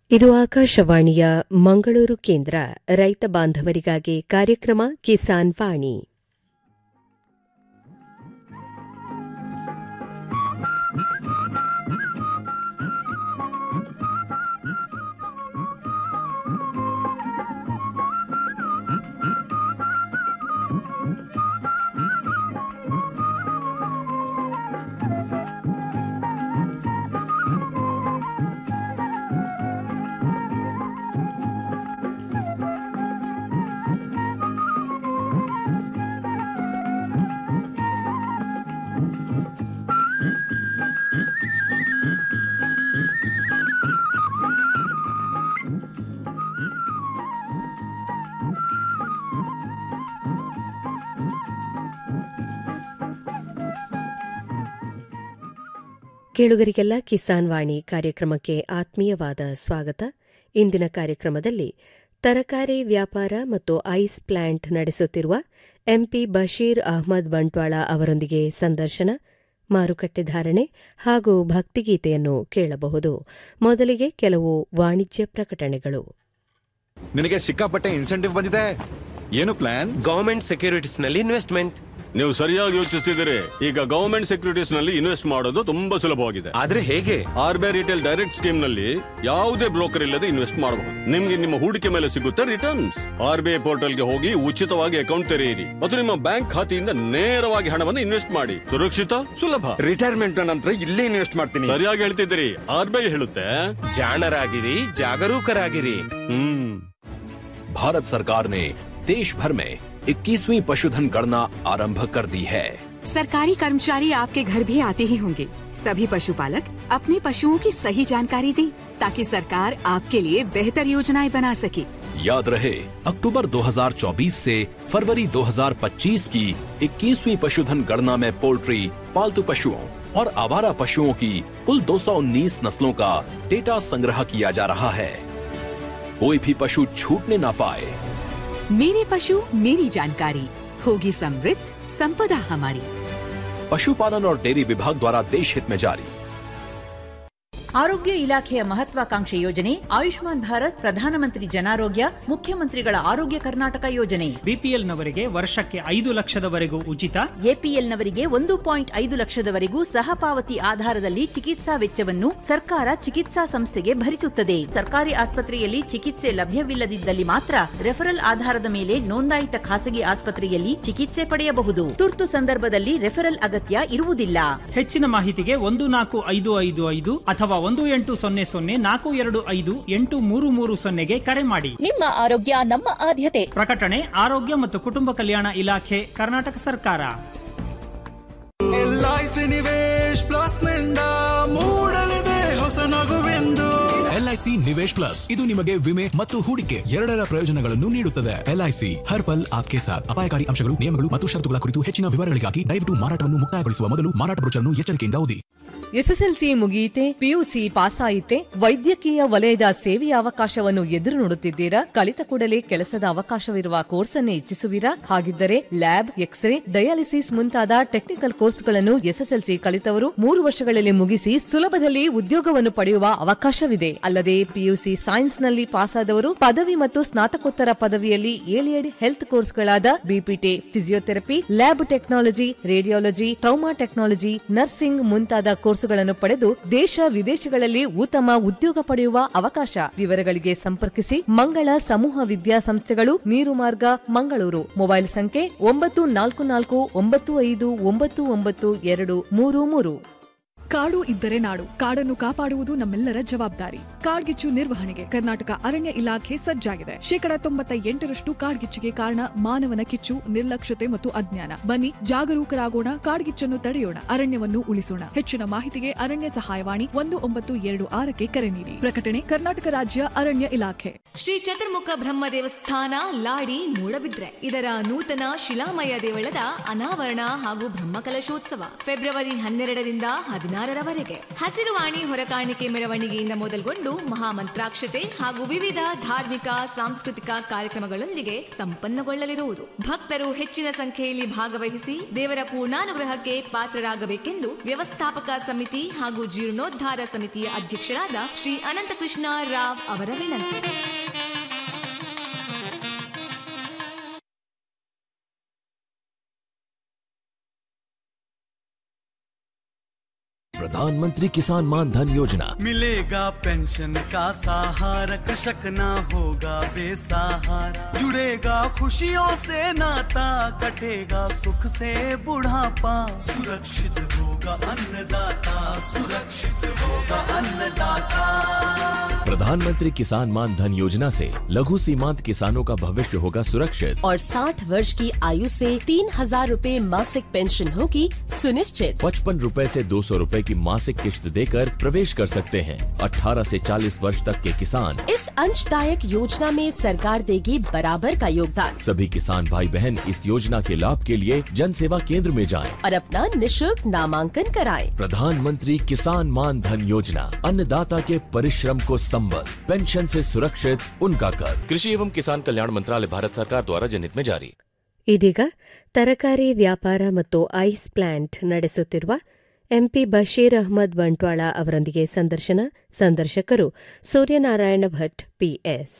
ಇದು ಆಕಾಶವಾಣಿಯ ಮಂಗಳೂರು ಕೇಂದ್ರ ರೈತ ಬಾಂಧವರಿಗಾಗಿ ಕಾರ್ಯಕ್ರಮ ಕಿಸಾನ್ ವಾಣಿ ಕೇಳುಗರಿಗೆಲ್ಲ ಕಿಸಾನ್ ವಾಣಿ ಕಾರ್ಯಕ್ರಮಕ್ಕೆ ಆತ್ಮೀಯವಾದ ಸ್ವಾಗತ ಇಂದಿನ ಕಾರ್ಯಕ್ರಮದಲ್ಲಿ ತರಕಾರಿ ವ್ಯಾಪಾರ ಮತ್ತು ಐಸ್ ಪ್ಲಾಂಟ್ ನಡೆಸುತ್ತಿರುವ ಎಂಪಿ ಬಶೀರ್ ಅಹ್ಮದ್ ಬಂಟ್ವಾಳ ಅವರೊಂದಿಗೆ ಸಂದರ್ಶನ ಮಾರುಕಟ್ಟೆ ಧಾರಣೆ ಹಾಗೂ ಭಕ್ತಿಗೀತೆಯನ್ನು ಕೇಳಬಹುದು ಮೊದಲಿಗೆ ಕೆಲವು ವಾಣಿಜ್ಯ ಪ್ರಕಟಣೆಗಳು ನಿನಗೆ ಸಿಕ್ಕಾಪಟ್ಟೆ ಇನ್ಸೆಂಟಿವ್ ಬಂದಿದೆ ಏನು ಪ್ಲಾನ್ ಗವರ್ಮೆಂಟ್ ಸೆಕ್ಯೂರಿಟೀಸ್ ನಲ್ಲಿ ಇನ್ವೆಸ್ಟ್ಮೆಂಟ್ ನೀವು ಸರಿಯಾಗಿ ಯೋಚಿಸ್ತಿದ್ದೀರಿ ಈಗ ಗವರ್ಮೆಂಟ್ ಸೆಕ್ಯೂರಿಟೀಸ್ ನಲ್ಲಿ ಇನ್ವೆಸ್ಟ್ ಮಾಡೋದು ತುಂಬಾ ಸುಲಭವಾಗಿದೆ ಆದ್ರೆ ಹೇಗೆ R B retail direct scheme ನಲ್ಲಿ ಯಾವುದೇ ಬ್ರೋಕರ್ ಇಲ್ಲದೆ ಇನ್ವೆಸ್ಟ್ ಮಾಡಬಹುದು ನಿಮ್ಗೆ ನಿಮ್ಮ ಹೂಡಿಕೆ ಮೇಲೆ ಸಿಗುತ್ತೆ returns R B I portal ಗೆ ಹೋಗಿ ಉಚಿತವಾಗಿ ಅಕೌಂಟ್ ತೆರೆಯಿರಿ ಮತ್ತು ನಿಮ್ಮ ಬ್ಯಾಂಕ್ ಖಾತೆಯಿಂದ ನೇರವಾಗಿ ಹಣವನ್ನು ಇನ್ವೆಸ್ಟ್ ಮಾಡಿ ಸುರಕ್ಷಿತ ಸುಲಭ ರಿಟೈರ್ಮೆಂಟ್ ನಂತರ ಇಲ್ಲೇ ಇನ್ವೆಸ್ಟ್ ಮಾಡ್ತೀನಿ ಸರಿಯಾಗಿ ಹೇಳ್ತಿದ್ದೀರಿ ಆರ್ ಬಿ ಐ ಹೇಳುತ್ತೆ ಜಾಣರಾಗಿರಿ ಜಾಗರೂಕರಾಗಿರಿ ಹ್ಮ್ भारत सरकार ने देश भर में 21वीं पशुधन गणना आरंभ कर दी है सरकारी कर्मचारी आपके घर भी आते ही होंगे सभी पशुपालक अपने पशुओं की सही जानकारी दें ताकि सरकार आपके लिए बेहतर योजनाएं बना सके याद रहे अक्टूबर 2024 से फरवरी 2025 की 21वीं पशुधन गणना में पोल्ट्री पालतू पशुओं और आवारा पशुओं की कुल 219 नस्लों का डेटा संग्रह किया जा रहा है कोई भी पशु छूटने ना पाए मेरे पशु मेरी जानकारी होगी समृद्ध संपदा हमारी पशुपालन और डेयरी विभाग द्वारा देश हित में जारी ಆರೋಗ್ಯ ಇಲಾಖೆಯ ಮಹತ್ವಾಕಾಂಕ್ಷೆ ಯೋಜನೆ ಆಯುಷ್ಮಾನ್ ಭಾರತ್ ಪ್ರಧಾನಮಂತ್ರಿ ಜನಾರೋಗ್ಯ ಮುಖ್ಯಮಂತ್ರಿಗಳ ಆರೋಗ್ಯ ಕರ್ನಾಟಕ ಯೋಜನೆ ಬಿಪಿಎಲ್ನವರಿಗೆ ವರ್ಷಕ್ಕೆ ಐದು ಲಕ್ಷದವರೆಗೂ ಉಚಿತ ಎಪಿಎಲ್ನವರಿಗೆ ಒಂದು ಪಾಯಿಂಟ್ ಐದು ಲಕ್ಷದವರೆಗೂ ಸಹ ಪಾವತಿ ಆಧಾರದಲ್ಲಿ ಚಿಕಿತ್ಸಾ ವೆಚ್ಚವನ್ನು ಸರ್ಕಾರ ಚಿಕಿತ್ಸಾ ಸಂಸ್ಥೆಗೆ ಭರಿಸುತ್ತದೆ ಸರ್ಕಾರಿ ಆಸ್ಪತ್ರೆಯಲ್ಲಿ ಚಿಕಿತ್ಸೆ ಲಭ್ಯವಿಲ್ಲದಿದ್ದಲ್ಲಿ ಮಾತ್ರ ರೆಫರಲ್ ಆಧಾರದ ಮೇಲೆ ನೋಂದಾಯಿತ ಖಾಸಗಿ ಆಸ್ಪತ್ರೆಯಲ್ಲಿ ಚಿಕಿತ್ಸೆ ಪಡೆಯಬಹುದು ತುರ್ತು ಸಂದರ್ಭದಲ್ಲಿ ರೆಫರಲ್ ಅಗತ್ಯ ಇರುವುದಿಲ್ಲ ಹೆಚ್ಚಿನ ಮಾಹಿತಿಗೆ ಒಂದು ನಾಲ್ಕು ಐದು ಐದು ಐದು ಅಥವಾ ಒಂದು ಎಂಟು ಸೊನ್ನೆ ಸೊನ್ನೆ ನಾಲ್ಕು ಎರಡು ಐದು ಎಂಟು ಮೂರು ಮೂರು ಸೊನ್ನೆಗೆ ಕರೆ ಮಾಡಿ ನಿಮ್ಮ ಆರೋಗ್ಯ ನಮ್ಮ ಆದ್ಯತೆ ಪ್ರಕಟಣೆ ಆರೋಗ್ಯ ಮತ್ತು ಕುಟುಂಬ ಕಲ್ಯಾಣ ಇಲಾಖೆ ಕರ್ನಾಟಕ ಸರ್ಕಾರ ಎಲ್ಐಸಿ ನಿವೇಶ್ ಪ್ಲಸ್ ನಿಂದ ಮೂಡಲಿದೆ ಹೊಸ ನಗುವೆಂದು ಎಲ್ಐಸಿ ನಿವೇಶ್ ಪ್ಲಸ್ ಇದು ನಿಮಗೆ ವಿಮೆ ಮತ್ತು ಹೂಡಿಕೆ ಎರಡರ ಪ್ರಯೋಜನಗಳನ್ನು ನೀಡುತ್ತದೆ ಎಲ್ಐಸಿ ಹರ್ ಪಲ್ ಆಪ್ಕೆ ಸಾಥ್ ಅಪಾಯಕಾರಿ ಅಂಶಗಳು ನಿಯಮಗಳು ಮತ್ತು ಷರತ್ತುಗಳ ಕುರಿತು ಹೆಚ್ಚಿನ ವಿವರಗಳಿಗಾಗಿ ದಯವಿಟ್ಟು ಮಾರಾಟವನ್ನು ಮುಕ್ತಾಯಗೊಳಿಸುವ ಮೊದಲು ಮಾರಾಟ ಬ್ರೋಚರ್ನ್ನು ಎಚ್ಚರಿಕೆಯಿಂದ ಓದಿ ಎಸ್ಎಸ್ಎಲ್ಸಿ ಮುಗಿಯಿತೆ ಪಿಯುಸಿ ಪಾಸ್ ಆಯಿತೆ ವೈದ್ಯಕೀಯ ವಲಯದ ಸೇವೆಯ ಅವಕಾಶವನ್ನು ಎದುರು ನೋಡುತ್ತಿದ್ದೀರಾ ಕಲಿತ ಕೂಡಲೇ ಕೆಲಸದ ಅವಕಾಶವಿರುವ ಕೋರ್ಸ್ ಅನ್ನೇ ಇಚ್ಛಿಸುವಿರಾ ಹಾಗಿದ್ದರೆ ಲ್ಯಾಬ್ ಎಕ್ಸ್ರೇ ಡಯಾಲಿಸಿಸ್ ಮುಂತಾದ ಟೆಕ್ನಿಕಲ್ ಕೋರ್ಸ್ಗಳನ್ನು ಎಸ್ಎಸ್ಎಲ್ಸಿ ಕಲಿತವರು ಮೂರು ವರ್ಷಗಳಲ್ಲಿ ಮುಗಿಸಿ ಸುಲಭದಲ್ಲಿ ಉದ್ಯೋಗವನ್ನು ಪಡೆಯುವ ಅವಕಾಶವಿದೆ ಅಲ್ಲದೆ ಪಿಯುಸಿ ಸೈನ್ಸ್ ನಲ್ಲಿ ಪಾಸಾದವರು ಪದವಿ ಮತ್ತು ಸ್ನಾತಕೋತ್ತರ ಪದವಿಯಲ್ಲಿ ಏಲಿಯಡ್ ಹೆಲ್ತ್ ಕೋರ್ಸ್ಗಳಾದ BPT physiotherapy lab technology radiology trauma technology nursing ಮುಂತಾದ ಕೋರ್ಸುಗಳನ್ನು ಪಡೆದು ದೇಶ ವಿದೇಶಗಳಲ್ಲಿ ಉತ್ತಮ ಉದ್ಯೋಗ ಪಡೆಯುವ ಅವಕಾಶ ವಿವರಗಳಿಗೆ ಸಂಪರ್ಕಿಸಿ ಮಂಗಳ ಸಮೂಹ ವಿದ್ಯಾಸಂಸ್ಥೆಗಳು ನೀರು ಮಾರ್ಗ ಮಂಗಳೂರು ಮೊಬೈಲ್ ಸಂಖ್ಯೆ ಒಂಬತ್ತು ನಾಲ್ಕು ನಾಲ್ಕು ಒಂಬತ್ತು ಐದು ಒಂಬತ್ತು ಒಂಬತ್ತು ಎರಡು ಮೂರು ಮೂರು ಕಾಡು ಇದ್ದರೆ ನಾಡು ಕಾಡನ್ನು ಕಾಪಾಡುವುದು ನಮ್ಮೆಲ್ಲರ ಜವಾಬ್ದಾರಿ ಕಾಡ್ಗಿಚ್ಚು ನಿರ್ವಹಣೆಗೆ ಕರ್ನಾಟಕ ಅರಣ್ಯ ಇಲಾಖೆ ಸಜ್ಜಾಗಿದೆ ಶೇಕಡ ತೊಂಬತ್ತ ಎಂಟರಷ್ಟು ಕಾಡ್ಗಿಚ್ಚಿಗೆ ಕಾರಣ ಮಾನವನ ಕಿಚ್ಚು ನಿರ್ಲಕ್ಷ್ಯತೆ ಮತ್ತು ಅಜ್ಞಾನ ಬನ್ನಿ ಜಾಗರೂಕರಾಗೋಣ ಕಾಡ್ಗಿಚ್ಚನ್ನು ತಡೆಯೋಣ ಅರಣ್ಯವನ್ನು ಉಳಿಸೋಣ ಹೆಚ್ಚಿನ ಮಾಹಿತಿಗೆ ಅರಣ್ಯ ಸಹಾಯವಾಣಿ ಒಂದು ಒಂಬತ್ತು ಎರಡು ಆರಕ್ಕೆ ಕರೆ ನೀಡಿ ಪ್ರಕಟಣೆ ಕರ್ನಾಟಕ ರಾಜ್ಯ ಅರಣ್ಯ ಇಲಾಖೆ ಶ್ರೀ ಚತುರ್ಮುಖ ಬ್ರಹ್ಮ ದೇವಸ್ಥಾನ ಲಾಡಿ ಮೂಡಬಿದ್ರೆ ಇದರ ನೂತನ ಶಿಲಾಮಯ ದೇವಳದ ಅನಾವರಣ ಹಾಗೂ ಬ್ರಹ್ಮಕಲಶೋತ್ಸವ ಫೆಬ್ರವರಿ ಹನ್ನೆರಡರಿಂದ ಹದಿನಾರು ಹದಿನಾರರವರೆಗೆ ಹಸಿರುವಾಣಿ ಹೊರಕಾಣಿಕೆ ಮೆರವಣಿಗೆಯಿಂದ ಮೊದಲುಗೊಂಡು ಮಹಾಮಂತ್ರಾಕ್ಷತೆ ಹಾಗೂ ವಿವಿಧ ಧಾರ್ಮಿಕ ಸಾಂಸ್ಕೃತಿಕ ಕಾರ್ಯಕ್ರಮಗಳೊಂದಿಗೆ ಸಂಪನ್ನಗೊಳ್ಳಲಿರುವುದು ಭಕ್ತರು ಹೆಚ್ಚಿನ ಸಂಖ್ಯೆಯಲ್ಲಿ ಭಾಗವಹಿಸಿ ದೇವರ ಪೂರ್ಣಾನುಗ್ರಹಕ್ಕೆ ಪಾತ್ರರಾಗಬೇಕೆಂದು ವ್ಯವಸ್ಥಾಪಕ ಸಮಿತಿ ಹಾಗೂ ಜೀರ್ಣೋದ್ಧಾರ ಸಮಿತಿಯ ಅಧ್ಯಕ್ಷರಾದ ಶ್ರೀ ಅನಂತಕೃಷ್ಣ ರಾವ್ ಅವರ ವಿನಂತಿ प्रधानमंत्री किसान मान धन योजना मिलेगा पेंशन का सहारा कृषक ना होगा बेसहारा जुड़ेगा खुशियों से नाता कटेगा सुख से बुढ़ापा सुरक्षित होगा अन्नदाता सुरक्षित होगा अन्नदाता प्रधानमंत्री किसान मान धन योजना से लघु सीमांत किसानों का भविष्य होगा सुरक्षित और 60 वर्ष की आयु से तीन हजार रूपए मासिक पेंशन होगी सुनिश्चित पचपन रूपए से दो सौ रूपए की मासिक किश्त देकर प्रवेश कर सकते हैं 18 से 40 वर्ष तक के किसान इस अंशदायक योजना में सरकार देगी बराबर का योगदान सभी किसान भाई बहन इस योजना के लाभ के लिए जन सेवा केंद्र में जाएं। और अपना निशुल्क नामांकन कराएं। प्रधानमंत्री किसान मान धन योजना अन्नदाता के परिश्रम को संबल पेंशन से सुरक्षित उनका कर कृषि एवं किसान कल्याण मंत्रालय भारत सरकार द्वारा जनहित में जारी ಇದೀಗ ತರಕಾರಿ ವ್ಯಾಪಾರ ಮತ್ತು ಐಸ್ ಪ್ಲಾಂಟ್ ನಡೆಸುತ್ತಿರುವ ಎಂಪಿ ಬಶೀರ್ ಅಹ್ಮದ್ ಬಂಟ್ವಾಳ ಅವರೊಂದಿಗೆ ಸಂದರ್ಶನ ಸಂದರ್ಶಕರು ಸೂರ್ಯನಾರಾಯಣ ಭಟ್ ಪಿಎಸ್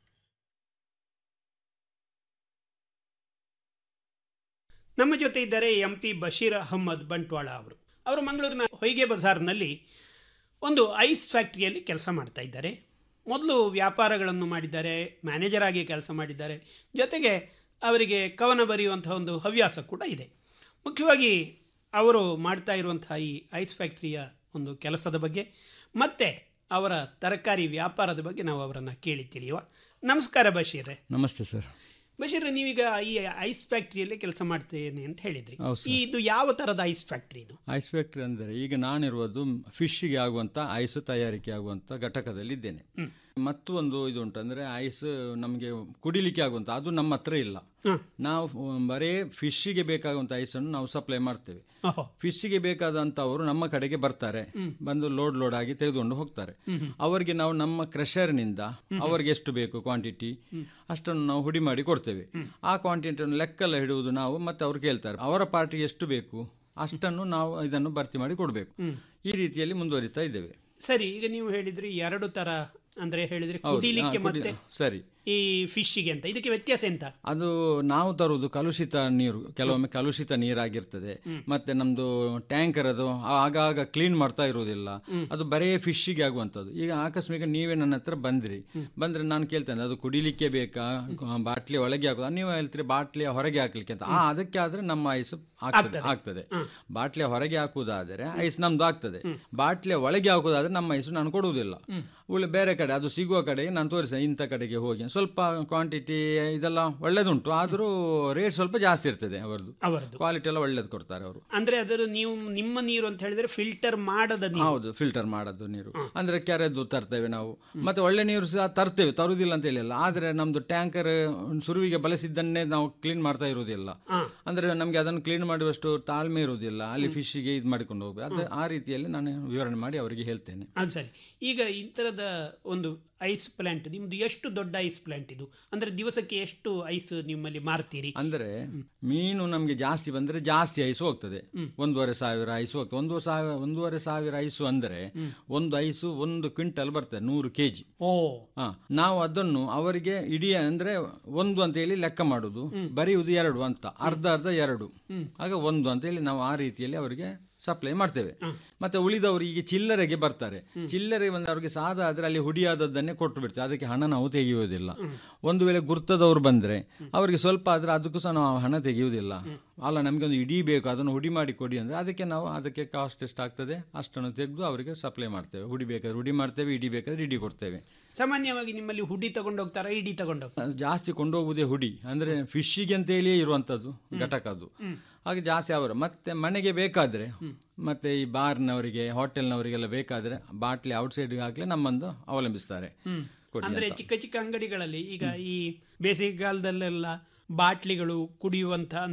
ನಮ್ಮ ಜೊತೆ ಇದ್ದಾರೆ ಎಂ ಪಿ ಬಶೀರ್ ಅಹಮ್ಮದ್ ಬಂಟ್ವಾಳ ಅವರು ಅವರು ಮಂಗಳೂರಿನ ಹೊಯ್ಗೆ ಬಜಾರ್ನಲ್ಲಿ ಒಂದು ಐಸ್ ಫ್ಯಾಕ್ಟ್ರಿಯಲ್ಲಿ ಕೆಲಸ ಮಾಡ್ತಾ ಇದ್ದಾರೆ ಮೊದಲು ವ್ಯಾಪಾರಗಳನ್ನು ಮಾಡಿದ್ದಾರೆ ಮ್ಯಾನೇಜರ್ ಆಗಿ ಕೆಲಸ ಮಾಡಿದ್ದಾರೆ ಜೊತೆಗೆ ಅವರಿಗೆ ಕವನ ಬರೆಯುವಂತಹ ಒಂದು ಹವ್ಯಾಸ ಕೂಡ ಇದೆ ಮುಖ್ಯವಾಗಿ ಅವರು ಮಾಡ್ತಾ ಇರುವಂತಹ ಈ ಐಸ್ ಫ್ಯಾಕ್ಟ್ರಿಯ ಒಂದು ಕೆಲಸದ ಬಗ್ಗೆ ಮತ್ತು ಅವರ ತರಕಾರಿ ವ್ಯಾಪಾರದ ಬಗ್ಗೆ ನಾವು ಅವರನ್ನು ಕೇಳಿ ತಿಳಿಯುವ ನಮಸ್ಕಾರ ಬಶೀರ್ರೆ ನಮಸ್ತೆ ಸರ್ ಬಶೀರ್ ನೀವೀಗ ಈ ಐಸ್ ಫ್ಯಾಕ್ಟ್ರಿಯಲ್ಲಿ ಕೆಲಸ ಮಾಡ್ತೇನೆ ಅಂತ ಹೇಳಿದ್ರಿ ಹೌದು ಸರ್. ಈ ಇದು ಯಾವ ತರದ ಐಸ್ ಫ್ಯಾಕ್ಟ್ರಿ ಇದು ಐಸ್ ಫ್ಯಾಕ್ಟ್ರಿ ಅಂದರೆ ಈಗ ನಾನಿರುವುದು ಫಿಶ್ಗೆ ಆಗುವಂಥ ಐಸ್ ತಯಾರಿಕೆ ಆಗುವಂಥ ಘಟಕದಲ್ಲಿ ಇದ್ದೇನೆ ಮತ್ತು ಒಂದು ಇದು ಉಂಟು ಅಂದರೆ ಐಸ್ ನಮಗೆ ಕುಡಿಲಿಕ್ಕೆ ಆಗುವಂಥ ಅದು ನಮ್ಮ ಹತ್ರ ಇಲ್ಲ ನಾವು ಬರೀ ಫಿಶ್ಗೆ ಬೇಕಾಗುವಂಥ ಐಸನ್ನು ನಾವು ಸಪ್ಲೈ ಮಾಡ್ತೇವೆ ಫಿಶ್ಗೆ ಬೇಕಾದಂಥವರು ನಮ್ಮ ಕಡೆಗೆ ಬರ್ತಾರೆ ಬಂದು ಲೋಡ್ ಲೋಡ್ ಆಗಿ ತೆಗೆದುಕೊಂಡು ಹೋಗ್ತಾರೆ ಅವರಿಗೆ ನಾವು ನಮ್ಮ ಕ್ರೆಷರ್ನಿಂದ ಅವರಿಗೆ ಎಷ್ಟು ಬೇಕು ಕ್ವಾಂಟಿಟಿ ಅಷ್ಟನ್ನು ನಾವು ಹುಡಿ ಮಾಡಿ ಕೊಡ್ತೇವೆ ಆ ಕ್ವಾಂಟಿಟಿಯನ್ನು ಲೆಕ್ಕೆಲ್ಲ ಹಿಡುವುದು ನಾವು ಮತ್ತೆ ಅವ್ರು ಕೇಳ್ತಾರೆ ಅವರ ಪಾರ್ಟಿಗೆ ಎಷ್ಟು ಬೇಕು ಅಷ್ಟನ್ನು ನಾವು ಇದನ್ನು ಭರ್ತಿ ಮಾಡಿ ಕೊಡಬೇಕು ಈ ರೀತಿಯಲ್ಲಿ ಮುಂದುವರಿತಾ ಇದ್ದೇವೆ ಸರಿ ಈಗ ನೀವು ಹೇಳಿದ್ರಿ ಎರಡು ತರ ಅಂದ್ರೆ ಹೇಳಿದ್ರಿ ಹೌದು, ಕುಡಿಲಿಕ್ಕೆ ಹಾ, ಕುಡಿ- ಮತ್ತೆ ಸರಿ ಈ ಫಿಶ್ಗೆ ಅಂತ ಇದಕ್ಕೆ ವ್ಯತ್ಯಾಸ ಎಂತ ಅದು ನಾವು ತರುವುದು ಕಲುಷಿತ ನೀರು ಕೆಲವೊಮ್ಮೆ ಕಲುಷಿತ ನೀರಾಗಿರ್ತದೆ ಮತ್ತೆ ನಮ್ದು ಟ್ಯಾಂಕರ್ ಅದು ಆಗಾಗ ಕ್ಲೀನ್ ಮಾಡ್ತಾ ಇರುವುದಿಲ್ಲ ಅದು ಬರೇ ಫಿಶ್ಗೆ ಆಗುವಂಥದ್ದು ಈಗ ಆಕಸ್ಮಿಕ ನೀವೇ ನನ್ನ ಹತ್ರ ಬಂದ್ರಿ ಬಂದ್ರೆ ನಾನು ಕೇಳ್ತೇನೆ ಅದು ಕುಡಿಲಿಕ್ಕೆ ಬೇಕಾ ಬಾಟ್ಲಿ ಒಳಗೆ ಹಾಕೋದು ನೀವು ಹೇಳ್ತೀರಿ ಬಾಟ್ಲಿಯ ಹೊರಗೆ ಹಾಕ್ಲಿಕ್ಕೆ ಅಂತ ಆ ಅದಕ್ಕೆ ಆದ್ರೆ ನಮ್ಮ ಐಸ್ ಆಗ್ತದೆ ಆಗ್ತದೆ ಬಾಟ್ಲಿಯ ಹೊರಗೆ ಹಾಕುವುದಾದರೆ ಐಸ್ ನಮ್ದು ಆಗ್ತದೆ ಬಾಟ್ಲಿಯ ಒಳಗೆ ಹಾಕುವುದಾದ್ರೆ ನಮ್ಮ ಐಸ್ ನಾನು ಕೊಡುವುದಿಲ್ಲ ಉಳ್ಳಿ ಬೇರೆ ಕಡೆ ಅದು ಸಿಗುವ ಕಡೆಗೆ ನಾನು ತೋರಿಸ ಇಂಥ ಕಡೆಗೆ ಹೋಗಿ ಸ್ವಲ್ಪ ಕ್ವಾಂಟಿಟಿ ಇದೆಲ್ಲ ಒಳ್ಳೇದುಂಟು ಆದರೂ ರೇಟ್ ಸ್ವಲ್ಪ ಜಾಸ್ತಿ ಇರ್ತದೆ ಅವರದ್ದು ಅವರದ್ದು ಕ್ವಾಲಿಟಿ ಎಲ್ಲ ಒಳ್ಳೇದು ಕೊಡ್ತಾರೆ ಅವರು ಅಂದ್ರೆ ಅದರ ನೀವು ನಿಮ್ಮ ನೀರು ಅಂತ ಹೇಳಿದ್ರೆ ಫಿಲ್ಟರ್ ಮಾಡದ ನೀರು ಹೌದು ಫಿಲ್ಟರ್ ಮಾಡೋದು ನೀರು ಅಂದ್ರೆ ಕೆರೆದು ತರ್ತೇವೆ ನಾವು ಮತ್ತೆ ಒಳ್ಳೆ ನೀರು ಸಹ ತರ್ತೇವೆ ತರುವುದಿಲ್ಲ ಅಂತ ಹೇಳಿಲ್ಲ ಆದ್ರೆ ನಮ್ದು ಟ್ಯಾಂಕರ್ ಸುರುವಿಗೆ ಬಳಸಿದ್ದನ್ನೇ ನಾವು ಕ್ಲೀನ್ ಮಾಡ್ತಾ ಇರುವುದಿಲ್ಲ ಅಂದ್ರೆ ನಮ್ಗೆ ಅದನ್ನು ಕ್ಲೀನ್ ಮಾಡುವಷ್ಟು ತಾಳ್ಮೆ ಇರುವುದಿಲ್ಲ ಅಲ್ಲಿ ಫಿಶ್ಗೆ ಇದು ಮಾಡಿಕೊಂಡು ಹೋಗ್ಬೇಕು ಅದು ಆ ರೀತಿಯಲ್ಲಿ ನಾನು ವಿವರಣೆ ಮಾಡಿ ಅವರಿಗೆ ಹೇಳ್ತೇನೆ ಅದು ಸರಿ ಈಗ ಈ ಥರದ ಒಂದು ಐಸ್ ಪ್ಲಾಂಟ್ ನಿಮ್ದು ಎಷ್ಟು ದೊಡ್ಡ ಐಸ್ ಪ್ಲಾಂಟ್ ಇದು ಅಂದ್ರೆ ದಿವಸಕ್ಕೆ ಎಷ್ಟು ಐಸ್ ನಿಮ್ಮಲ್ಲಿ ಮಾರ್ತೀರಿ ಅಂದ್ರೆ ಮೀನು ನಮ್ಗೆ ಜಾಸ್ತಿ ಬಂದ್ರೆ ಜಾಸ್ತಿ ಐಸ್ ಹೋಗ್ತದೆ ಒಂದೂವರೆ ಸಾವಿರ ಐಸ್ ಹೋಗ್ತದೆ ಒಂದು ಸಾವಿರ ಒಂದೂವರೆ ಸಾವಿರ ಐಸು ಅಂದ್ರೆ ಒಂದು ಐಸು ಒಂದು ಕ್ವಿಂಟಲ್ ಬರ್ತದೆ ನೂರು ಕೆ ಜಿ ಓ ಹಾ ನಾವು ಅದನ್ನು ಅವರಿಗೆ ಇಡೀ ಅಂದ್ರೆ ಒಂದು ಅಂತ ಹೇಳಿ ಲೆಕ್ಕ ಮಾಡುದು ಬರೆಯುವುದು ಎರಡು ಅಂತ ಅರ್ಧ ಅರ್ಧ ಎರಡು ಆಗ ಒಂದು ಅಂತ ಹೇಳಿ ನಾವು ಆ ರೀತಿಯಲ್ಲಿ ಅವರಿಗೆ ಸಪ್ಲೈ ಮಾಡ್ತೇವೆ ಮತ್ತೆ ಉಳಿದವರು ಈಗ ಚಿಲ್ಲರೆಗೆ ಬರ್ತಾರೆ ಚಿಲ್ಲರೆ ಬಂದು ಅವ್ರಿಗೆ ಸಾದ ಆದ್ರೆ ಅಲ್ಲಿ ಹುಡಿಯಾದದ್ದನ್ನೇ ಕೊಟ್ಟು ಬಿಡ್ತೇವೆ ಅದಕ್ಕೆ ಹಣ ನಾವು ತೆಗೆಯುವುದಿಲ್ಲ ಒಂದು ವೇಳೆ ಗುರ್ತದವರು ಬಂದ್ರೆ ಅವರಿಗೆ ಸ್ವಲ್ಪ ಆದ್ರೆ ಅದಕ್ಕೂ ಸಹ ನಾವು ಹಣ ತೆಗೆಯುವುದಿಲ್ಲ ಅಲ್ಲ ನಮಗೆ ಒಂದು ಇಡೀ ಬೇಕು ಅದನ್ನು ಹುಡಿ ಮಾಡಿ ಕೊಡಿ ಅಂದ್ರೆ ಅದಕ್ಕೆ ನಾವು ಅದಕ್ಕೆ ಕಾಸ್ಟ್ ಎಷ್ಟು ಆಗ್ತದೆ ಅಷ್ಟನ್ನು ತೆಗೆದು ಅವರಿಗೆ ಸಪ್ಲೈ ಮಾಡ್ತೇವೆ ಹುಡಿ ಬೇಕಾದ್ರೆ ಹುಡಿ ಮಾಡ್ತೇವೆ ಇಡಿ ಬೇಕಾದ್ರೆ ಇಡಿ ಕೊಡ್ತೇವೆ ಸಾಮಾನ್ಯವಾಗಿ ನಿಮ್ಮಲ್ಲಿ ಹುಡಿ ತಗೊಂಡು ಹೋಗ್ತಾರಾ ಇಡಿ ತಗೊಂಡು ಹೋಗ್ತಾರಾ ಜಾಸ್ತಿ ಕೊಂಡೋಗುವುದೇ ಹುಡಿ ಅಂದ್ರೆ ಫಿಶ್ಗೆ ಅಂತೇಳಿಯೇ ಇರುವಂತದ್ದು ಘಟಕ ಅದು ಹಾಗೆ ಜಾಸ್ತಿ ಅವರು ಮತ್ತೆ ಮನೆಗೆ ಬೇಕಾದ್ರೆ ಮತ್ತೆ ಈ ಬಾರ್ನವರಿಗೆ ಹೋಟೆಲ್ನವರಿಗೆಲ್ಲ ಬೇಕಾದ್ರೆ ಬಾಟ್ಲಿ ಔಟ್ಸೈಡ್ ಆಗ್ಲೇ ನಮ್ಮನ್ನು ಅವಲಂಬಿಸ್ತಾರೆ ಕೊಡಿ ಅಂದ್ರೆ ಅಂತ. ಚಿಕ್ಕ ಚಿಕ್ಕ ಅಂಗಡಿಗಳಲ್ಲಿ ಈಗ ಈ ಬೇಸಿಗೆ ಕಾಲದಲ್ಲೆಲ್ಲ ಬಾಟ್ಲಿಗಳು ಕುಡಿಯುವಂತ ಅಂದ್ರೆ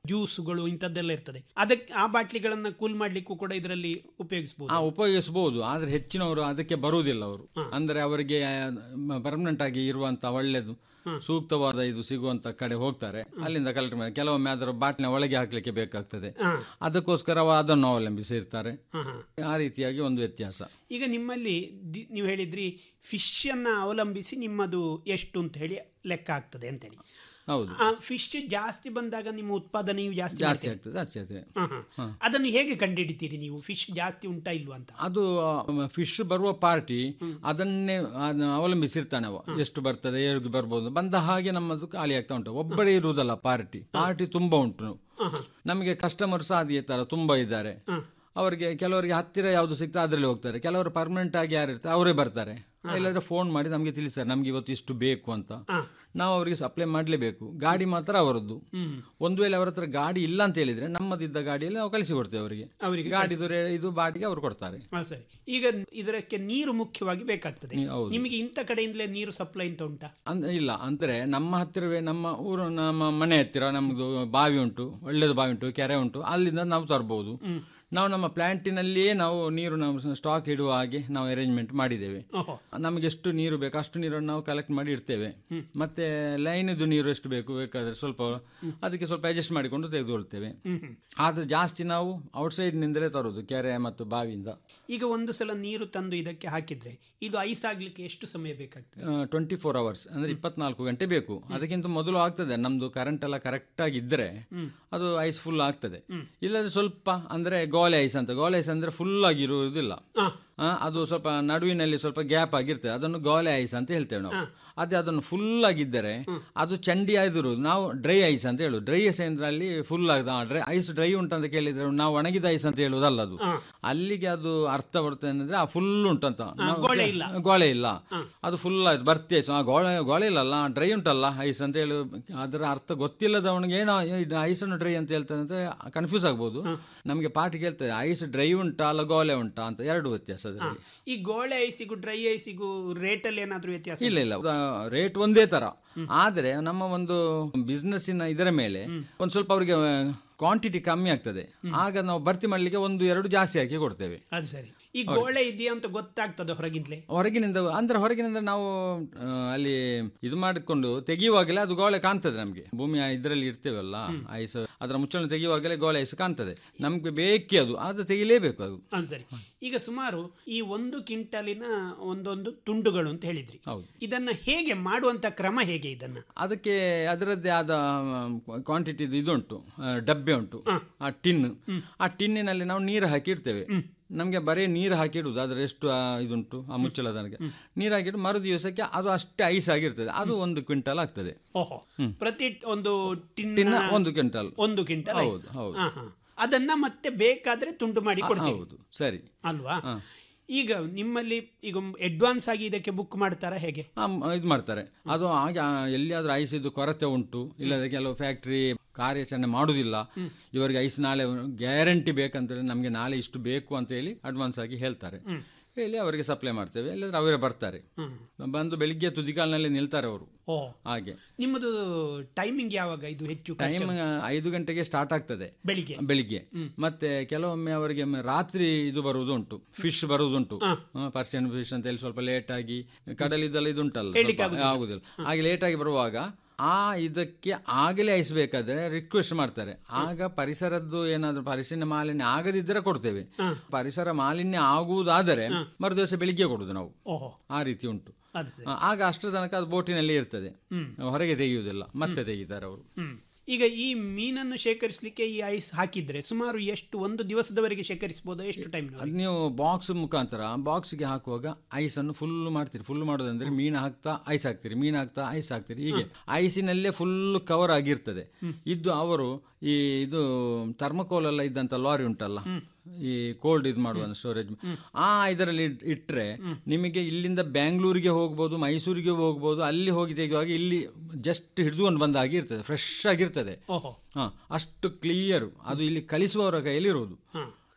ಜ್ಯೂಸುಗಳು ಇಂಥದ್ದೆಲ್ಲ ಇರ್ತದೆ ಅದಕ್ಕೆ ಆ ಬಾಟ್ಲಿಗಳನ್ನ ಕೂಲ್ ಮಾಡ್ಲಿಕ್ಕೂ ಕೂಡ ಇದರಲ್ಲಿ ಉಪಯೋಗಿಸಬಹುದು ಆ ಉಪಯೋಗಿಸಬಹುದು ಆದ್ರೆ ಹೆಚ್ಚಿನವರು ಅದಕ್ಕೆ ಬರುವುದಿಲ್ಲ ಅವರು ಅಂದ್ರೆ ಅವರಿಗೆ ಪರ್ಮನೆಂಟ್ ಆಗಿ ಇರುವಂತ ಒಳ್ಳೆದು ಸೂಕ್ತವಾದ ಇದು ಸಿಗುವಂತ ಕಡೆ ಹೋಗ್ತಾರೆ ಅಲ್ಲಿಂದ ಕಲೆಕ್ಟ್ ಮಾಡಿ ಕೆಲವೊಮ್ಮೆ ಅದರ ಬಾಟ್ಲಿನ ಒಳಗೆ ಹಾಕ್ಲಿಕ್ಕೆ ಬೇಕಾಗ್ತದೆ ಅದಕ್ಕೋಸ್ಕರ ಅವ ಅದನ್ನು ಅವಲಂಬಿಸಿ ಇರ್ತಾರೆ ಆ ರೀತಿಯಾಗಿ ಒಂದು ವ್ಯತ್ಯಾಸ ಈಗ ನಿಮ್ಮಲ್ಲಿ ದಿ- ನೀವು ಹೇಳಿದ್ರಿ ಫಿಶ್ ಅನ್ನ ಅವಲಂಬಿಸಿ ನಿಮ್ಮದು ಎಷ್ಟು ಅಂತ ಹೇಳಿ ಲೆಕ್ಕ ಆಗ್ತದೆ ಅಂತೇಳಿ ಹೌದು ಆ ಫಿಶ್ ಜಾಸ್ತಿ ಬಂದಾಗ ನಿಮ್ಮ ಉತ್ಪಾದನೆಯು ಜಾಸ್ತಿ ಜಾಸ್ತಿ ಮಾಡ್ತೀರಾ? ಆಗ್ತದೆ ಜಾಸ್ತಿ ಆಗ್ತದೆ ಹಾ, ಹಾ. ಹಾ. ಅದನ್ನು ಹೇಗೆ ಕಂಡುಹಿಡಿತೀರಿ ನೀವು ಫಿಶ್ ಜಾಸ್ತಿ ಉಂಟಾ ಇಲ್ವಾ ಅಂತ ಅದು ಫಿಶ್ ಬರುವ ಪಾರ್ಟಿ ಅದನ್ನೇ ಅದ್ನ ಅವಲಂಬಿಸಿರ್ತಾನೆ ಅವ ಎಷ್ಟು ಬರ್ತದೆ ಹೇಗೆ ಬರ್ಬೋದು ಬಂದ ಹಾಗೆ ನಮ್ಮದು ಖಾಲಿ ಆಗ್ತಾ ಉಂಟು ಒಬ್ಬರೇ ಇರುವುದಲ್ಲ ಪಾರ್ಟಿ ಪಾರ್ಟಿ ತುಂಬಾ ಉಂಟು ನಮಗೆ ಕಸ್ಟಮರ್ ಸಹ ಅದೇ ತರ ತುಂಬಾ ಇದ್ದಾರೆ ಅವರಿಗೆ ಕೆಲವರಿಗೆ ಹತ್ತಿರ ಯಾವುದು ಸಿಗ್ತಾ ಅದರಲ್ಲಿ ಹೋಗ್ತಾರೆ ಕೆಲವರು ಪರ್ಮನೆಂಟ್ ಆಗಿ ಯಾರು ಇರ್ತಾರೆ ಅವರೇ ಬರ್ತಾರೆ ಇಲ್ಲಾಂದ್ರೆ ಫೋನ್ ಮಾಡಿ ನಮಗೆ ತಿಳಿಸ್ತಾರೆ ನಮ್ಗೆ ಇವತ್ತು ಇಷ್ಟು ಬೇಕು ಅಂತ ನಾವು ಅವರಿಗೆ ಸಪ್ಲೈ ಮಾಡಲೇಬೇಕು ಗಾಡಿ ಮಾತ್ರ ಅವರದ್ದು ಒಂದು ವೇಳೆ ಅವರ ಹತ್ರ ಗಾಡಿ ಇಲ್ಲ ಅಂತ ಹೇಳಿದ್ರೆ ನಮ್ಮದಿದ್ದ ಗಾಡಿಯಲ್ಲಿ ನಾವು ಕಳಿಸಿ ಕೊಡ್ತೇವೆ ಅವರಿಗೆ ಅವರಿಗೆ ಗಾಡಿದು ರೇ- ಇದು ಬಾಡಿಗೆ ಅವರು ಕೊಡ್ತಾರೆ ಹಾ, ಸರಿ ಈಗ ಇದಕ್ಕೆ ನೀರು ಮುಖ್ಯವಾಗಿ ಬೇಕಾಗ್ತದೆ ನೀ- ಹೌದು. ನಿಮಗೆ ಇಂಥ ಕಡೆಯಿಂದಲೇ ನೀರು ಸಪ್ಲೈ ಅಂತ ಉಂಟಾ ಅಂದ್ ಇಲ್ಲ ಅಂದ್ರೆ ನಮ್ಮ ಹತ್ತಿರವೇ ನಮ್ಮ ಊರು ನಮ್ಮ ಮನೆ ಹತ್ತಿರ ನಮ್ದು ಬಾವಿ ಉಂಟು ಒಳ್ಳೇದು ಬಾವಿ ಉಂಟು ಕೆರೆ ಉಂಟು ಅಲ್ಲಿಂದ ನಾವು ತರಬಹುದು ನಾವು ನಮ್ಮ ಪ್ಲಾಂಟಿನಲ್ಲಿಯೇ ನಾವು ನೀರು ನಾವು ಸ್ಟಾಕ್ ಇಡುವ ಹಾಗೆ ನಾವು ಅರೇಂಜ್ಮೆಂಟ್ ಮಾಡಿದ್ದೇವೆ ಓಹೋ. ನಮಗೆ ಎಷ್ಟು ನೀರು ಬೇಕು ಅಷ್ಟು ನೀರನ್ನು ನಾವು ಕಲೆಕ್ಟ್ ಮಾಡಿ ಇಡ್ತೇವೆ ಮತ್ತೆ ಲೈನದು ನೀರು ಎಷ್ಟು ಬೇಕು ಬೇಕಾದ್ರೆ ಸ್ವಲ್ಪ ಅದಕ್ಕೆ ಸ್ವಲ್ಪ ಅಡ್ಜಸ್ಟ್ ಮಾಡಿಕೊಂಡು ತೆಗೆದುಕೊಳ್ತೇವೆ ಆದ್ರೆ ಜಾಸ್ತಿ ನಾವು ಔಟ್ಸೈಡ್ ನಿಂದಲೇ ತರೋದು ಕೆರೆ ಮತ್ತು ಬಾವಿಯಿಂದ ಈಗ ಒಂದು ಸಲ ನೀರು ತಂದು ಇದಕ್ಕೆ ಹಾಕಿದ್ರೆ ಇದು ಐಸ್ ಆಗ್ಲಿಕ್ಕೆ ಎಷ್ಟು ಸಮಯ ಬೇಕಾಗ್ತದೆ ಟ್ವೆಂಟಿ ಫೋರ್ ಅವರ್ಸ್ ಅಂದ್ರೆ ಇಪ್ಪತ್ನಾಲ್ಕು ಗಂಟೆ ಬೇಕು ಅದಕ್ಕಿಂತ ಮೊದಲು ಆಗ್ತದೆ ನಮ್ದು ಕರೆಂಟ್ ಎಲ್ಲ ಕರೆಕ್ಟ್ ಆಗಿ ಇದ್ರೆ ಅದು ಐಸ್ ಫುಲ್ ಆಗ್ತದೆ ಇಲ್ಲದ್ರೆ ಸ್ವಲ್ಪ ಅಂದ್ರೆ ಗೋಲೆ ಐಸ್ ಅಂತ ಗೋಲೆ ಐಸ್ ಅಂದ್ರೆ ಫುಲ್ ಆಗಿರುವುದಿಲ್ಲ ಆ, ಅದು ಸ್ವಲ್ಪ ನಡುವಿನಲ್ಲಿ ಸ್ವಲ್ಪ ಗ್ಯಾಪ್ ಆಗಿರ್ತದೆ ಅದನ್ನು ಗೋಲೆ ಐಸ್ ಅಂತ ಹೇಳ್ತೇವೆ ನಾವು ಅದೇ ಅದನ್ನು ಫುಲ್ ಆಗಿದ್ದರೆ ಅದು ಚಂಡಿ ಆಗಿರುವುದು ನಾವು ಡ್ರೈ ಐಸ್ ಅಂತ ಹೇಳುದು ಡ್ರೈ ಐಸ್ ಅಂದ್ರೆ ಅಲ್ಲಿ ಫುಲ್ ಆಗಿದೆ ಡ್ರೈ ಐಸ್ ಡ್ರೈ ಉಂಟಂತ ಕೇಳಿದ್ರೆ ನಾವು ಒಣಗಿದ ಐಸ್ ಅಂತ ಹೇಳುವುದಲ್ಲ ಅದು ಅಲ್ಲಿಗೆ ಅದು ಅರ್ಥ ಬರ್ತದೆ ಅಂದ್ರೆ ಆ ಫುಲ್ ಉಂಟಂತ ನಾವು- ಗೋಳೆ ಇಲ್ಲ. ಗೋಳೆ ಇಲ್ಲ ಅದು ಫುಲ್ ಆಯ್ತು ಬರ್ತಿ ಐಸ್ ಆ ಗೋಳೆ ಗೋಳೆ ಇಲ್ಲಲ್ಲ ಡ್ರೈ ಉಂಟಲ್ಲ ಐಸ್ ಅಂತ ಹೇಳಿ ಅದರ ಅರ್ಥ ಗೊತ್ತಿಲ್ಲದವನಿಗೆ ಏನೋ ಐಸ್ ಅನ್ನು ಡ್ರೈ ಅಂತ ಹೇಳ್ತಾನೆ ಅಂತ ಕನ್ಫ್ಯೂಸ್ ಆಗ್ಬೋದು ನಮಗೆ ಪಾರ್ಟಿಗೆ ಹೇಳ್ತಾರೆ ಐಸ್ ಡ್ರೈ ಉಂಟಾ ಅಲ್ಲ ಗೋಲೆ ಉಂಟಾ ಅಂತ ಎರಡು ವ್ಯತ್ಯಾಸ ಅದರಲ್ಲಿ ಈ ಗೋಳೆ ಐಸಿಗೂ ಡ್ರೈ ಐಸಿಗೂ ರೇಟಲ್ಲಿ ಏನಾದರೂ ವ್ಯತ್ಯಾಸ ಇಲ್ಲ ಇಲ್ಲ ರೇಟ್ ಒಂದೇ ತರ ಆದ್ರೆ ನಮ್ಮ ಒಂದು ಬಿಸ್ನೆಸ್ಸಿನ ಇದರ ಮೇಲೆ ಒಂದು ಸ್ವಲ್ಪ ಅವರಿಗೆ ಕ್ವಾಂಟಿಟಿ ಕಮ್ಮಿ ಆಗ್ತದೆ ಆಗ ನಾವು ಭರ್ತಿ ಮಾಡ್ಲಿಕ್ಕೆ ಒಂದು ಎರಡು ಜಾಸ್ತಿ ಹಾಕಿ ಕೊಡ್ತೇವೆ ಅದು ಸರಿ ಈ ಗೋಳೆ ಇದೆಯಾ ಅಂತ ಗೊತ್ತಾಗ್ತದೆ ಹೊರಗಿಂದಲೇ ಹೊರಗಿನಿಂದ ಅಂದ್ರೆ ಹೊರಗಿನಿಂದ ನಾವು ಆ, ಅಲ್ಲಿ ಇದು ಮಾಡಿಕೊಂಡು ತೆಗೆಯುವಾಗಲೇ ಅದು ಗೋಳೆ ಕಾಣ್ತದೆ ನಮಗೆ ಭೂಮಿಯ ಇದರಲ್ಲಿ ಇರ್ತೇವಲ್ಲ ಐಸ್ ಅದರ ಮುಚ್ಚಳ ತೆಗೆಯುವಾಗಲೇ ಗೋಳೆ ಐಸ್ ಕಾಣ್ತದೆ ನಮ್ಗೆ ಬೇಕೇ ಅದು ಅದು ತೆಗಿಲೇಬೇಕು ಅದು ಅದು ಸರಿ ಈಗ ಸುಮಾರು ಈ ಒಂದು ಕ್ವಿಂಟಲಿನ ಒಂದೊಂದು ತುಂಡುಗಳು ಅಂತ ಹೇಳಿದ್ರಿ ಹೌದು. ಇದನ್ನ ಹೇಗೆ ಮಾಡುವಂತ ಕ್ರಮ ಹೇಗೆ ಇದನ್ನ ಅದಕ್ಕೆ ಅದರದ್ದೇ ಆದ ಕ್ವಾಂಟಿಟಿ ಇದುಂಟು ಆ, ಡಬ್ಬೆ ಉಂಟು ಆ ಟಿನ್ ಆ ಟಿನ್ನಿನಲ್ಲಿ ನಾವು ನೀರು ಹಾಕಿ ಇಡ್ತೇವೆ ನಮಗೆ ಬರೀ ನೀರು ಹಾಕಿಡುದು ಅದರ ಎಷ್ಟು ಆ, ಇದುಂಟು ಆ ಮುಚ್ಚಳದನಿಗೆ ನೀರು ಹಾಕಿಟ್ಟು ಮರು ದಿವಸಕ್ಕೆ ಅದು ಅಷ್ಟೇ ಐಸ್ ಆಗಿರ್ತದೆ ಅದು ಒಂದು ಕ್ವಿಂಟಲ್ ಆಗ್ತದೆ ಓಹೋ ಪ್ರತಿ ಒಂದು ಟಿನ್ ಟಿನ್ನ ಒಂದು ಕ್ವಿಂಟಲ್ ಒಂದು ಕ್ವಿಂಟಲ್ ಐಸ್. ಹೌದು ಹೌದು ಹಾ, ಹಾ. ಅದನ್ನ ಮತ್ತೆ ಬೇಕಾದ್ರೆ ತುಂಡು ಮಾಡಿ ಆ, ಕೊಡ್ತೀವಿ ಹೌದು ಸರಿ ಅಲ್ವಾ ಹಾ. ಈಗ ನಿಮ್ಮಲ್ಲಿ ಈಗ ಅಡ್ವಾನ್ಸ್ ಆಗಿ ಇದಕ್ಕೆ ಬುಕ್ ಮಾಡ್ತಾರಾ ಹೇಗೆ ಇದು ಮಾಡ್ತಾರೆ ಅದು ಹಾಗೆ ಆ, ಎಲ್ಲಿಯಾದ್ರೂ ಐಸ್ ಇದು ಕೊರತೆ ಉಂಟು ಇಲ್ಲದ್ರೆ ಕೆಲವು ಫ್ಯಾಕ್ಟ್ರಿ ಕಾರ್ಯಾಚರಣೆ ಮಾಡುವುದಿಲ್ಲ ಇವರಿಗೆ ಐಸ್ ನಾಳೆ ಗ್ಯಾರಂಟಿ ಬೇಕಂತೇಳಿ ನಮಗೆ ನಾಳೆ ಇಷ್ಟು ಬೇಕು ಅಂತ ಹೇಳಿ ಅಡ್ವಾನ್ಸ್ ಆಗಿ ಹೇಳ್ತಾರೆ ಹೇಳಿ ಅವರಿಗೆ ಸಪ್ಲೈ ಮಾಡ್ತೇವೆ ಇಲ್ಲದ್ರೆ ಅವರೇ ಬರ್ತಾರೆ ಬಂದು ಬೆಳಿಗ್ಗೆ ತುದಿಕಾಲಿನಲ್ಲಿ ನಿಲ್ತಾರೆ ಅವರು ಓ ಹಾಗೆ ನಿಮ್ಮದು ಟೈಮಿಂಗ್ ಯಾವಾಗ ಇದು ಹೆಚ್ಚು ಟೈಮ್ ಖರ್ಚು? ಐದು ಗಂಟೆಗೆ ಸ್ಟಾರ್ಟ್ ಆಗ್ತದೆ ಬೆಳಿಗ್ಗೆ ಬೆಳಿಗ್ಗೆ ಮತ್ತೆ ಕೆಲವೊಮ್ಮೆ ಅವರಿಗೆ ಮ- ರಾತ್ರಿ ಇದು ಬರುವುದುಂಟು ಫಿಶ್ ಬರುವುದುಂಟು ಪರ್ಸಿಯನ್ ಫಿಶ್ ಅಂತ ಹೇಳಿ ಸ್ವಲ್ಪ ಲೇಟ್ ಆಗಿ ಕಡಲಿದ್ದೆಲ್ಲ ಇದುಂಟಲ್ಲ ಹೇಳಿಕ್ಕೆ ಸ್ವಲ್ಪ ಆಗುದಿಲ್ಲ ಹಾಗೆ ಲೇಟ್ ಆಗಿ ಬರುವಾಗ ಆ ಇದಕ್ಕೆ ಆಗಲೇ ಐಸ್ ಬೇಕಾದ್ರೆ ರಿಕ್ವೆಸ್ಟ್ ಮಾಡ್ತಾರೆ ಆಗ ಪರಿಸರದ್ದು ಏನಾದ್ರೂ ಪರಿಸರ ಮಾಲಿನ್ಯ ಆಗದಿದ್ದರೆ ಕೊಡ್ತೇವೆ ಪರಿಸರ ಮಾಲಿನ್ಯ ಆಗುವುದಾದರೆ ಮರು ದಿವಸ ಬೆಳಿಗ್ಗೆ ಕೊಡುದು ನಾವು ಓಹೋ ಆ ರೀತಿ ಉಂಟು ಅದು ಸರಿ. ಆ, ಆಗ ಅಷ್ಟರ ತನಕ ಅದು ಬೋಟಿನಲ್ಲಿ ಇರ್ತದೆ ಹ್ಮ್. ಹೊರಗೆ ತೆಗೆಯುವುದಿಲ್ಲ ಮತ್ತೆ ತೆಗಿತಾರೆ ಅವರು ಹ್ಮ್. ಈಗ ಈ ಮೀನನ್ನು ಶೇಖರಿಸಲಿಕ್ಕೆ ಈ ಐಸ್ ಹಾಕಿದ್ರೆ ಸುಮಾರು ಎಷ್ಟು ಒಂದು ದಿವಸದವರೆಗೆ ಶೇಖರಿಸಬಹುದು ಎಷ್ಟು ಟೈಮ್ ಅದು ನೀವು ಬಾಕ್ಸ್ ಮುಖಾಂತರ ಬಾಕ್ಸ್ಗೆ ಹಾಕುವಾಗ ಐಸ್ ಅನ್ನು ಫುಲ್ ಮಾಡ್ತೀರಿ ಫುಲ್ ಮಾಡೋದಂದ್ರೆ ಮೀನು ಹಾಕ್ತಾ ಐಸ್ ಹಾಕ್ತೀರಿ ಮೀನು ಹಾಕ್ತಾ ಐಸ್ ಹಾಕ್ತೀರಿ ಹೀಗೆ ಐಸಿನಲ್ಲೇ ಫುಲ್ ಕವರ್ ಆಗಿರ್ತದೆ ಇದ್ದು ಅವರು ಈ ಇದು ಥರ್ಮಕೋಲ್ ಎಲ್ಲ ಇದ್ದಂತ ಲಾರಿ ಉಂಟಲ್ಲ ಈ ಕೋಲ್ಡ್ ಇದು ಮಾಡುವ ಸ್ಟೋರೇಜ್ ಆ ಇದರಲ್ಲಿ ಇಟ್- ಇಟ್ರೆ ನಿಮಗೆ ಇಲ್ಲಿಂದ ಬ್ಯಾಂಗ್ಳೂರಿಗೆ ಹೋಗ್ಬೋದು ಮೈಸೂರಿಗೆ ಹೋಗ್ಬೋದು ಅಲ್ಲಿ ಹೋಗಿ ತೆಗೆಯುವಾಗ ಇಲ್ಲಿ ಜಸ್ಟ್ ಹಿಡಿದುಕೊಂಡು ಬಂದ ಹಾಗೆ ಇರ್ತದೆ ಫ್ರೆಶ್ ಆಗಿರ್ತದೆ ಓಹೋ ಹಾ ಅಷ್ಟು ಕ್ಲಿಯರ್ ಅದು ಇಲ್ಲಿ ಕಲಿಸುವವರ ಕೈಯಲ್ಲಿ ಇರುವುದು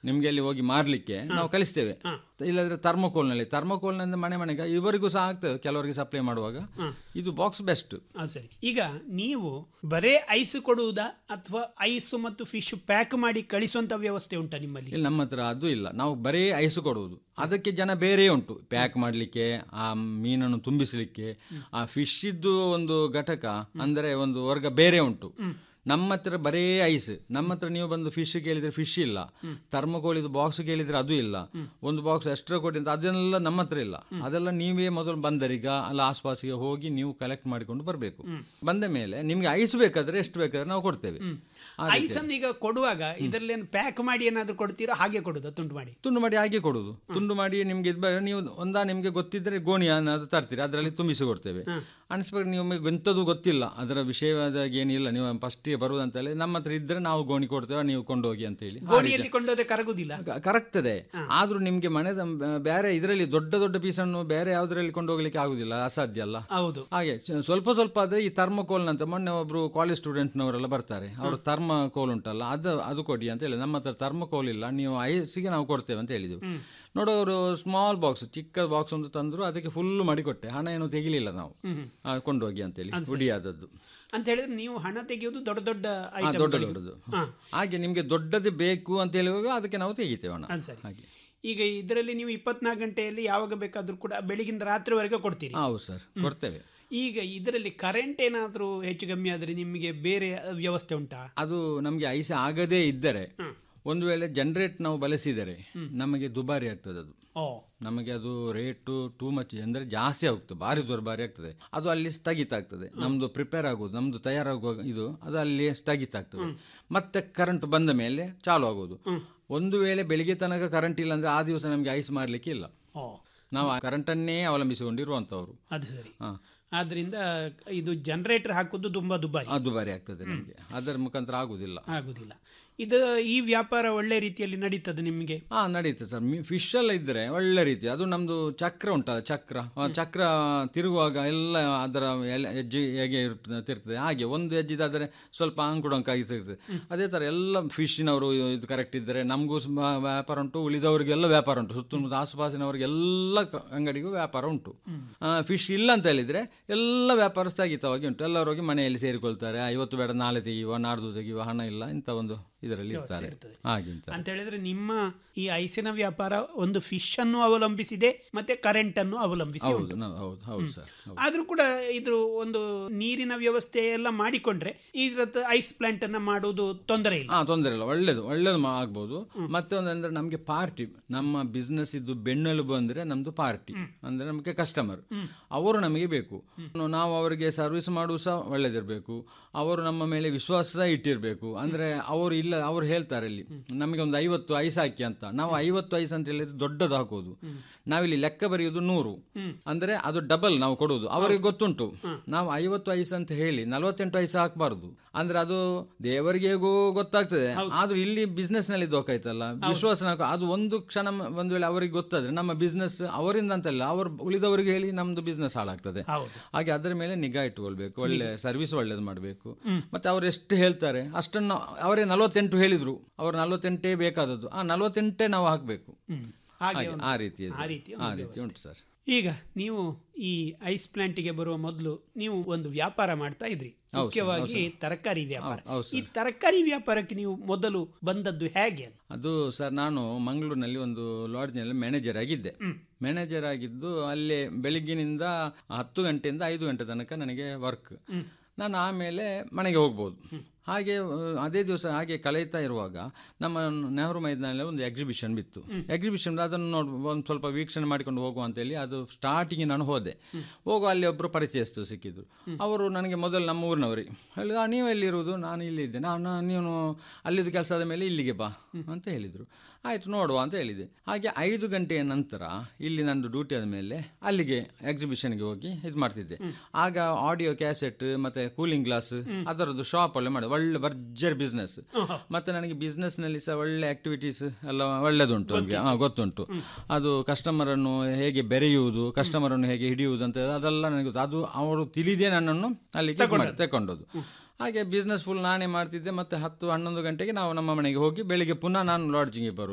ನಿಮ್ಗೆ ಅಲ್ಲಿ ಹೋಗಿ ಮಾರ್ಲಿಕ್ಕೆ ನಾವು ಕಲಿಸ್ತೇವೆ ಇಲ್ಲದ್ರೆ ಥರ್ಮೋಕೋಲ್ ನಲ್ಲಿ ಥರ್ಮೋಕೋಲ್ ನಿಂದ ಮನೆ ಮನೆಗೆ ಇವರಿಗೂ ಸಹ ಆಗ್ತದೆ ಕೆಲವರಿಗೆ ಸಪ್ಲೈ ಮಾಡುವಾಗ ಇದು ಬಾಕ್ಸ್ ಬೆಸ್ಟ್ ಹಾಂ ಸರಿ ಈಗ ನೀವು ಬರೇ ಐಸ್ ಕೊಡುವುದಾ ಅಥವಾ ಐಸ್ ಮತ್ತು ಫಿಶ್ ಪ್ಯಾಕ್ ಮಾಡಿ ಕಳಿಸುವಂತ ವ್ಯವಸ್ಥೆ ಉಂಟಾ ನಿಮ್ಮಲ್ಲಿ ಇಲ್ಲಿ ನಮ್ಮ ಹತ್ರ ಅದು ಇಲ್ಲ ನಾವು ಬರೀ ಐಸ್ ಕೊಡುವುದು ಅದಕ್ಕೆ ಜನ ಬೇರೆ ಉಂಟು ಪ್ಯಾಕ್ ಮಾಡಲಿಕ್ಕೆ ಆ ಮೀನನ್ನು ತುಂಬಿಸಲಿಕ್ಕೆ ಆ ಫಿಶ್ ಇದ್ದು ಒಂದು ಘಟಕ ಅಂದರೆ ಒಂದು ವರ್ಗ ಬೇರೆ ಉಂಟು ನಮ್ಮ ಹತ್ರ ಬರೇ ಐಸ್ ನಮ್ಮ ಹತ್ರ ನೀವು ಬಂದು ಫಿಶ್ ಕೇಳಿದ್ರೆ ಫಿಶ್ ಇಲ್ಲ ಥರ್ಮಕೋಲಿದು ಬಾಕ್ಸ್ ಕೇಳಿದ್ರೆ ಅದು ಇಲ್ಲ ಒಂದು ಬಾಕ್ಸ್ ಎಕ್ಸ್ಟ್ರಾ ಕೊಡಿ ಅಂತ ಅದೆಲ್ಲ ನಮ್ಮ ಹತ್ರ ಇಲ್ಲ ಅದೆಲ್ಲ ನೀವೇ ಮೊದಲು ಬಂದರೀಗ ಅಲ್ಲ ಆಸ್ಪಾಸಿಗೆ ಹೋಗಿ ನೀವು ಕಲೆಕ್ಟ್ ಮಾಡಿಕೊಂಡು ಬರಬೇಕು ಬಂದ ಮೇಲೆ ನಿಮ್ಗೆ ಐಸ್ ಬೇಕಾದ್ರೆ ಎಷ್ಟು ಬೇಕಾದ್ರೆ ನಾವು ಕೊಡ್ತೇವೆ ಆ ರೀತಿ. ಐಸ್ ಅನ್ನು ಈಗ ಕೊಡುವಾಗ ಇದರಲ್ಲಿ ಪ್ಯಾಕ್ ಮಾಡಿ ಏನಾದ್ರು ಕೊಡ್ತೀರಾ ಹಾಗೆ ಕೊಡುದಾ ತುಂಡು ಮಾಡಿ ತುಂಡು ಮಾಡಿ ಹಾಗೆ ಕೊಡುದು ತುಂಡು ಮಾಡಿ ನಿಮ್ಗೆ ಇದು ಬೇಡ, ನೀವು ಒಂದಾ ನಿಮ್ಗೆ ಗೊತ್ತಿದ್ರೆ ಗೋಣಿ ಅನ್ನೋದು ತರ್ತೀರಿ ಅದರಲ್ಲಿ ತುಂಬಿಸಿ ಕೊಡ್ತೇವೆ ಅನಿಸ್ಬೇಕು ನಿಮಗೆ ಎಂಥದ್ದು ಗೊತ್ತಿಲ್ಲ ಅದರ ವಿಷಯವಾದ ಏನಿಲ್ಲ ನೀವು ಫಸ್ಟಿಗೆ ಬರುವುದಂತ ಹೇಳಿ ನಮ್ಮ ಹತ್ರ ಇದ್ರೆ ನಾವು ಗೋಣಿ ಕೊಡ್ತೇವೆ ನೀವು ಕೊಂಡೋಗಿ ಅಂತ ಹೇಳಿ ಆ ಗೋಣಿಯಲ್ಲಿ ರೀತಿ. ಕೊಂಡೋದ್ರೆ ಕರಗುದಿಲ್ಲ ಕ- ಕರಗ್ತದೆ ಆದ್ರೂ ನಿಮ್ಗೆ ಮನೆದ ಬ- ಬೇರೆ ಇದರಲ್ಲಿ ದೊಡ್ಡ ದೊಡ್ಡ ಪೀಸನ್ನು ಬೇರೆ ಯಾವ್ದ್ರಲ್ಲಿ ಕೊಂಡೋಗ್ಲಿಕ್ಕೆ ಆಗುದಿಲ್ಲ ಅಸಾಧ್ಯ ಅಲ್ಲ ಹೌದು ಹಾಗೆ ಚ- ಸ್ವಲ್ಪ ಸ್ವಲ್ಪ ಆದ್ರೆ ಈ ಥರ್ಮೋಕೋಲ್ ಅಂತ ಮೊನ್ನೆ ಒಬ್ರು ಕಾಲೇಜ್ ಸ್ಟೂಡೆಂಟ್ನವರೆಲ್ಲ ಬರ್ತಾರೆ ಅವರು ಥರ್ಮೋಕೋಲ್ ಉಂಟಲ್ಲ ಅದು ಅದು ಕೊಡಿ ಅಂತ ಹೇಳಿ ನಮ್ಮ ಹತ್ರ ಥರ್ಮೋಕೋಲ್ ಇಲ್ಲ ನೀವು ಐಸಿಗೆ ನಾವು ಕೊಡ್ತೇವೆ ಅಂತ ಹೇಳಿದ್ವಿ ನೋಡೋರು ಸ್ಮಾಲ್ ಬಾಕ್ಸ್ ಚಿಕ್ಕ ಬಾಕ್ಸ್ ಒಂದು ತಂದ್ರು ಅದಕ್ಕೆ ಫುಲ್ ಮಾಡಿ ಕೊಟ್ಟೆ ಹಣ ಏನು ತೆಗಿಲಿಲ್ಲ ನಾವು ಹ್ಮ್. ಆ, ಕೊಂಡೋಗಿ ಅಂತೇಳಿ ಅದು ಸರಿ. ಹುಡಿಯಾದದ್ದು ಅಂತ ಹೇಳಿದ್ರೆ ನೀವು ಹಣ ತೆಗೆಯೋದು ದೊಡ್ಡ ದೊಡ್ಡ ಹಾ, item ದೊಡ್ಡ ಗಳಿಗೆ. ದೊಡ್ಡದು ಹಾ. ಹಾಗೆ ನಿಮ್ಗೆ ದೊಡ್ಡದು ಬೇಕು ಅಂತ ಹೇಳುವಾಗ ಅದಕ್ಕೆ ನಾವು ತೆಗಿತೇವೆ ಹಣ ಅದು ಸರಿ ಹಾಗೆ ಈಗ ಇದರಲ್ಲಿ ನೀವು ಇಪ್ಪತ್ನಾಲ್ಕು ಗಂಟೆಯಲ್ಲಿ ಯಾವಾಗ ಬೇಕಾದ್ರೂ ಕೂಡ ಬೆಳಗಿಂದ ರಾತ್ರಿವರೆಗೆ ಕೊಡ್ತೀರಿ ಹೌದು ಸರ್ ಕೊಡ್ತೇವೆ ಈಗ ಇದರಲ್ಲಿ ಕರೆಂಟ್ ಏನಾದರೂ ಹೆಚ್ಚು ಕಮ್ಮಿ ಆದರೆ ನಿಮಗೆ ಬೇರೆ ವ್ಯವಸ್ಥೆ ಉಂಟಾ ಅದು ನಮಗೆ ಐಸ್ ಆಗದೇ ಇದ್ದರೆ ಒಂದು ವೇಳೆ ಜನರೇಟ್ ನಾವು ಬಳಸಿದರೆ ನಮಗೆ ದುಬಾರಿ ಆಗ್ತದೆ ಅದು ಓ ನಮಗೆ ಅದು ರೇಟು ಟೂ ಮಚ್ ಅಂದರೆ ಜಾಸ್ತಿ ಆಗುತ್ತೆ ಭಾರಿ ದುರ್ಬಾರಿ ಆಗ್ತದೆ ಅದು ಅಲ್ಲಿ ಸ್ಥಗಿತ ಆಗ್ತದೆ ನಮ್ದು ಪ್ರಿಪೇರ್ ಆಗೋದು ನಮ್ದು ತಯಾರಾಗುವ ಇದು ಅದು ಅಲ್ಲಿ ಸ್ಥಗಿತ ಆಗ್ತದೆ ಮತ್ತೆ ಕರೆಂಟ್ ಬಂದ ಮೇಲೆ ಚಾಲು ಆಗೋದು ಒಂದು ವೇಳೆ ಬೆಳಿಗ್ಗೆ ತನಕ ಕರೆಂಟ್ ಇಲ್ಲ ಅಂದ್ರೆ ಆ ದಿವಸ ನಮಗೆ ಐಸ್ ಮಾರಲಿಕ್ಕೆ ಇಲ್ಲ ಓ ನಾವು ಆ ಕರೆಂಟನ್ನೇ ಅವಲಂಬಿಸಿಕೊಂಡಿರುವಂಥವ್ರು ಅದು ಸರಿ ಹಾ. ಆದ್ರಿಂದ ಇದು ಜನರೇಟರ್ ಹಾಕೋದು ತುಂಬಾ ದುಬಾರಿ ಅದು ದುಬಾರಿ ಆಗ್ತದೆ ನಮಗೆ ಅದರ ಮುಖಾಂತರ ಆಗುದಿಲ್ಲ ಆಗುದಿಲ್ಲ ಇದು ಈ ವ್ಯಾಪಾರ ಒಳ್ಳೆ ರೀತಿಯಲ್ಲಿ ನಡೀತದೆ ನಿಮಗೆ ಹಾ ನಡೀತದೆ ಸರ್ ಫಿಶ್ ಎಲ್ಲ ಇದ್ರೆ ಒಳ್ಳೆ ರೀತಿ ಅದು ನಮ್ದು ಚಕ್ರ ಉಂಟಲ್ಲ ಚಕ್ರ ಆ ಚಕ್ರ ತಿರುಗುವಾಗ ಎಲ್ಲ ಅದರ ಎಲೆ ಹೆಜ್ಜೆ ಹೇಗೆ ಇರ್ತದೆ ತಿರ್ತದೆ ಹಾಗೆ ಒಂದು ಹೆಜ್ಜಿದಾದರೆ ಸ್ವಲ್ಪ ಅಂಕುಡೊಂಕಾಗಿ ತಿರ್ತದೆ ಅದೇ ತರ ಎಲ್ಲ ಫಿಶ್ನವರು ಇದು ಕರೆಕ್ಟ್ ಇದ್ದರೆ ನಮಗೂ ವ್ಯಾಪಾರ ಉಂಟು ಉಳಿದವರಿಗೆಲ್ಲ ವ್ಯಾಪಾರ ಉಂಟು ಸುತ್ತಮುತ್ತ ಆಸುಪಾಸಿನವರಿಗೆಲ್ಲ ಕ- ಅಂಗಡಿಗೂ ವ್ಯಾಪಾರ ಉಂಟು ಫಿಶ್ ಇಲ್ಲ ಅಂತ ಹೇಳಿದ್ರೆ ಎಲ್ಲ ವ್ಯಾಪಾರ ಸ್ಥಗಿತವಾಗಿ ಉಂಟು ಎಲ್ಲರೂ ಹೋಗಿ ಮನೆಯಲ್ಲಿ ಸೇರಿಕೊಳ್ತಾರೆ ಆ, ಇವತ್ತು ಬೇಡ ನಾಳೆ ತೆಗೆಯುವ ನಾಡ್ದು ತೆಗೆಯುವ ಹಣ ಇಲ್ಲ ಇಂಥ ಒಂದು ಇದರಲ್ಲಿ ಇರ್ತಾರೆ ಹಾಗೆ ಅಂತ ಅಂತ ಹೇಳಿದ್ರೆ ನಿಮ್ಮ ಈ ಐಸಿನ ವ್ಯಾಪಾರ ಒಂದು ಫಿಶ್ ಅನ್ನು ಅವಲಂಬಿಸಿದೆ ಮತ್ತೆ ಕರೆಂಟ್ ಅನ್ನು ಅವಲಂಬಿಸಿ ಹೌದು ಉಂಟು. ನಾವು- ಹೌದು ಹೌದು ಸರ್ ಆದ್ರೂ ಕೂಡ ಇದು ಒಂದು ನೀರಿನ ವ್ಯವಸ್ಥೆ ಎಲ್ಲ ಮಾಡಿಕೊಂಡ್ರೆ ಇದ್ರದ್ದು ಐಸ್ ಪ್ಲಾಂಟ್ ಅನ್ನ ಮಾಡುವುದು ತೊಂದರೆ ಇಲ್ಲ ಹಾ ತೊಂದರೆ ಇಲ್ಲ ಒಳ್ಳೇದು ಒಳ್ಳೇದು ಮಾ- ಆಗ್ಬೋದು ಮತ್ತೆ ಒಂದಂದ್ರೆ ನಮಗೆ ಪಾರ್ಟಿ ನಮ್ಮ ಬಿಸ್ನೆಸ್ ಇದ್ದು ಬೆನ್ನೆಲುಬು ಅಂದ್ರೆ ನಮ್ದು ಪಾರ್ಟಿ ಅಂದ್ರೆ ನಮಗೆ ಕಸ್ಟಮರ್ ಅವರು ನಮಗೆ ಬೇಕು ನಾವು ಅವರಿಗೆ ಸರ್ವಿಸ್ ಮಾಡುವ ಸಹ ಒಳ್ಳೇದಿರಬೇಕು ಅವರು ನಮ್ಮ ಮೇಲೆ ವಿಶ್ವಾಸ ಸಹ ಇಟ್ಟಿರಬೇಕು ಅಂದ್ರೆ ಅವರು ಇಲ್ಲ ಅವ್ರು ಹೇಳ್ತಾರೆ ಇಲ್ಲಿ ನಮಗೆ ಒಂದು ಐವತ್ತು ಐಸ್ ಹಾಕಿ ಅಂತ ನಾವು ಐವತ್ತು ಐಸ್ ಅಂತ ಹೇಳಿದ್ರೆ ದೊಡ್ಡದು ಹಾಕೋದು ನಾವಿಲ್ಲಿ ಲೆಕ್ಕ ಬರೆಯೋದು ನೂರು ಅಂದ್ರೆ ಅದು ಡಬಲ್ ನಾವು ಕೊಡುವುದು ಅವರಿಗೆ ಗೊತ್ತುಂಟು ನಾವು ಐವತ್ತು ಐಸ್ ಅಂತ ಹೇಳಿ ನಲವತ್ತೆಂಟು ಐಸ್ ಹಾಕಬಾರ್ದು ಅಂದ್ರೆ ಅದು ದೇವರಿಗೆ ಹೇಗೂ ಗೊತ್ತಾಗ್ತದೆ ಆದ್ರೂ ಇಲ್ಲಿ ಬಿಸ್ನೆಸ್ ನಲ್ಲಿ ದೋಖಾಯ್ತಲ್ಲ ವಿಶ್ವಾಸ ನಾಲ್ಕು- ಅದು ಒಂದು ಕ್ಷಣ ಮ- ಒಂದು ವೇಳೆ ಅವರಿಗೆ ಗೊತ್ತಾದ್ರೆ ನಮ್ಮ ಬಿಸ್ನೆಸ್ ಅವರಿಂದ ಅಂತಲ್ಲ ಅವರು ಉಳಿದವರಿಗೆ ಹೇಳಿ ನಮ್ದು ಬಿಸ್ನೆಸ್ ಹಾಳಾಗ್ತದೆ ಹಾಗೆ ಅದರ ಮೇಲೆ ನಿಗಾ ಇಟ್ಕೊಳ್ಬೇಕು ಒಳ್ಳೆ ಸರ್ವಿಸ್ ಒಳ್ಳೇದು ಮಾಡಬೇಕು ಮತ್ತೆ ಅವ್ರು ಎಷ್ಟು ಹೇಳ್ತಾರೆ ಅಷ್ಟನ್ನು ಅವರೇ ನಲವತ್ತೆಂಟು ಹೇಳಿದ್ರು ಅವ್ರು ನಲವತ್ತೆಂಟೇ ಬೇಕಾದದ್ದು ಆ ನಲವತ್ತೆಂಟೇ ನಾವು ಹಾಕಬೇಕು ಹಾಗೆ ಹಾಗೆ, ಒಂದು- ಆ ರೀತಿ ಇದೆ. ಆ ರೀತಿ ಆ ಒಂದು ರೀತಿ ವ್ಯವಸ್ಥೆ. ಉಂಟು ಸರ್ ಈಗ ನೀವು ಈ ಐಸ್ ಪ್ಲಾಂಟಿಗೆ ಬರುವ ಮೊದಲು ನೀವು ಒಂದು ವ್ಯಾಪಾರ ಮಾಡ್ತಾ ಇದ್ರಿ ಹೌದು ಸರ್, ಮುಖ್ಯವಾಗಿ ಹೌದು ಸರ್. ತರಕಾರಿ ವ್ಯಾಪಾರ ಹೌದು, ಹೌದು ಈ ಸರ್. ತರಕಾರಿ ವ್ಯಾಪಾರಕ್ಕೆ ನೀವು ಮೊದಲು ಬಂದದ್ದು ಹೇಗೆ ಅಂತ? ಅದು ಸರ್ ನಾನು ಮಂಗಳೂರಿನಲ್ಲಿ ಒಂದು ಲಾಡ್ಜ್ನಲ್ಲಿ ಮ್ಯಾನೇಜರ್ ಆಗಿದ್ದೆ ಮ್ಯಾನೇಜರ್ ಆಗಿದ್ದು ಅಲ್ಲಿ ಬೆಳಿಗ್ಗಿನಿಂದ ಹತ್ತು ಗಂಟೆಯಿಂದ ಐದು ಗಂಟೆ ತನಕ ನನಗೆ ವರ್ಕ್ ನಾನು ಆಮೇಲೆ ಮನೆಗೆ ಹೋಗ್ಬೋದು ಹಾಗೆ ಆ, ಅದೇ ದಿವಸ ಹಾಗೆ ಕಳೆಯುತ್ತಾ ಇರುವಾಗ ನಮ್ಮ ನೆಹರು ಮೈದಾನಲ್ಲಿ ಒಂದು ಎಕ್ಸಿಬಿಷನ್ ಬಿತ್ತು ಎಕ್ಸಿಬಿಷನ್ ಅದನ್ನು ನೋಡ್ ಒಂದು ಸ್ವಲ್ಪ ವೀಕ್ಷಣೆ ಮಾಡಿಕೊಂಡು ಹೋಗುವ ಅಂತೇಳಿ ಅದು ಸ್ಟಾರ್ಟಿಂಗ್ ನಾನು ಹೋದೆ ಹೋಗುವ ಅಲ್ಲಿ ಒಬ್ಬರು ಪರಿಚಯಸ್ಥರು ಸಿಕ್ಕಿದ್ರು ಅವರು ನನಗೆ ಮೊದಲು ನಮ್ಮ ಊರಿನವರಿಗೆ ಹೇಳಿದ ನೀವು ಎಲ್ಲಿರುವುದು ನಾನು ಇಲ್ಲಿದ್ದೆ ನಾನು ನೀನು ಅಲ್ಲಿದ್ದು ಕೆಲಸದ ಮೇಲೆ ಇಲ್ಲಿಗೆ ಬಾ ಅಂತ ಹೇಳಿದರು ಆಯಿತು ನೋಡುವ ಅಂತ ಹೇಳಿದೆ ಹಾಗೆ ಐದು ಗಂಟೆಯ ನಂತರ ಇಲ್ಲಿ ನಂದು ಡ್ಯೂಟಿ ಆದ ಮೇಲೆ ಅಲ್ಲಿಗೆ ಎಕ್ಸಿಬಿಷನ್ಗೆ ಹೋಗಿ ಇದು ಮಾಡ್ತಿದ್ದೆ ಆಗ ಆಡಿಯೋ ಕ್ಯಾಸೆಟ್ ಮತ್ತೆ ಕೂಲಿಂಗ್ ಗ್ಲಾಸ್ ಅದರದ್ದು ಶಾಪ್ ಒಳ್ಳೆ ಮಾಡಿ ಒಳ್ಳೆ ಭರ್ಜರಿ ಬಿಸ್ನೆಸ್ ಮತ್ತೆ ನನಗೆ business ನಲ್ಲಿ ಸಹ ಒಳ್ಳೆ ಆಕ್ಟಿವಿಟೀಸ್ ಎಲ್ಲ ಒಳ್ಳೆದುಂಟು ನನಗೆ ಹಾಂ ಗೊತ್ತುಂಟು ಅದು ಕಸ್ಟಮರ್ ಅನ್ನು ಹೇಗೆ ಬೆರೆಯುವುದು ಕಸ್ಟಮರ್ ಅನ್ನು ಹೇಗೆ ಹಿಡಿಯುವುದು ಅಂತ ಅದೆಲ್ಲ ನನಗೆ ಗೊತ್ತು ಅದು ಅವರು ತಿಳಿದೇ ನನ್ನನ್ನು ಅಲ್ಲಿಗೆ ಇದ್ ಮಾಡಿ- ತಗೊಂಡದ್ದು ಹಾಗೆ ಬಿಸ್ನೆಸ್ ಫುಲ್ ನಾನೇ ಮಾಡ್ತಿದ್ದೆ ಮತ್ತೆ ಹತ್ತು ಹನ್ನೊಂದು ಗಂಟೆಗೆ ನಾವು ನಮ್ಮ ಮನೆಗೆ ಹೋಗಿ ಬೆಳಿಗ್ಗೆ ಪುನಃ ನಾನು ಲಾಡ್ಜಿಂಗ್ಗೆ ಬರುವುದು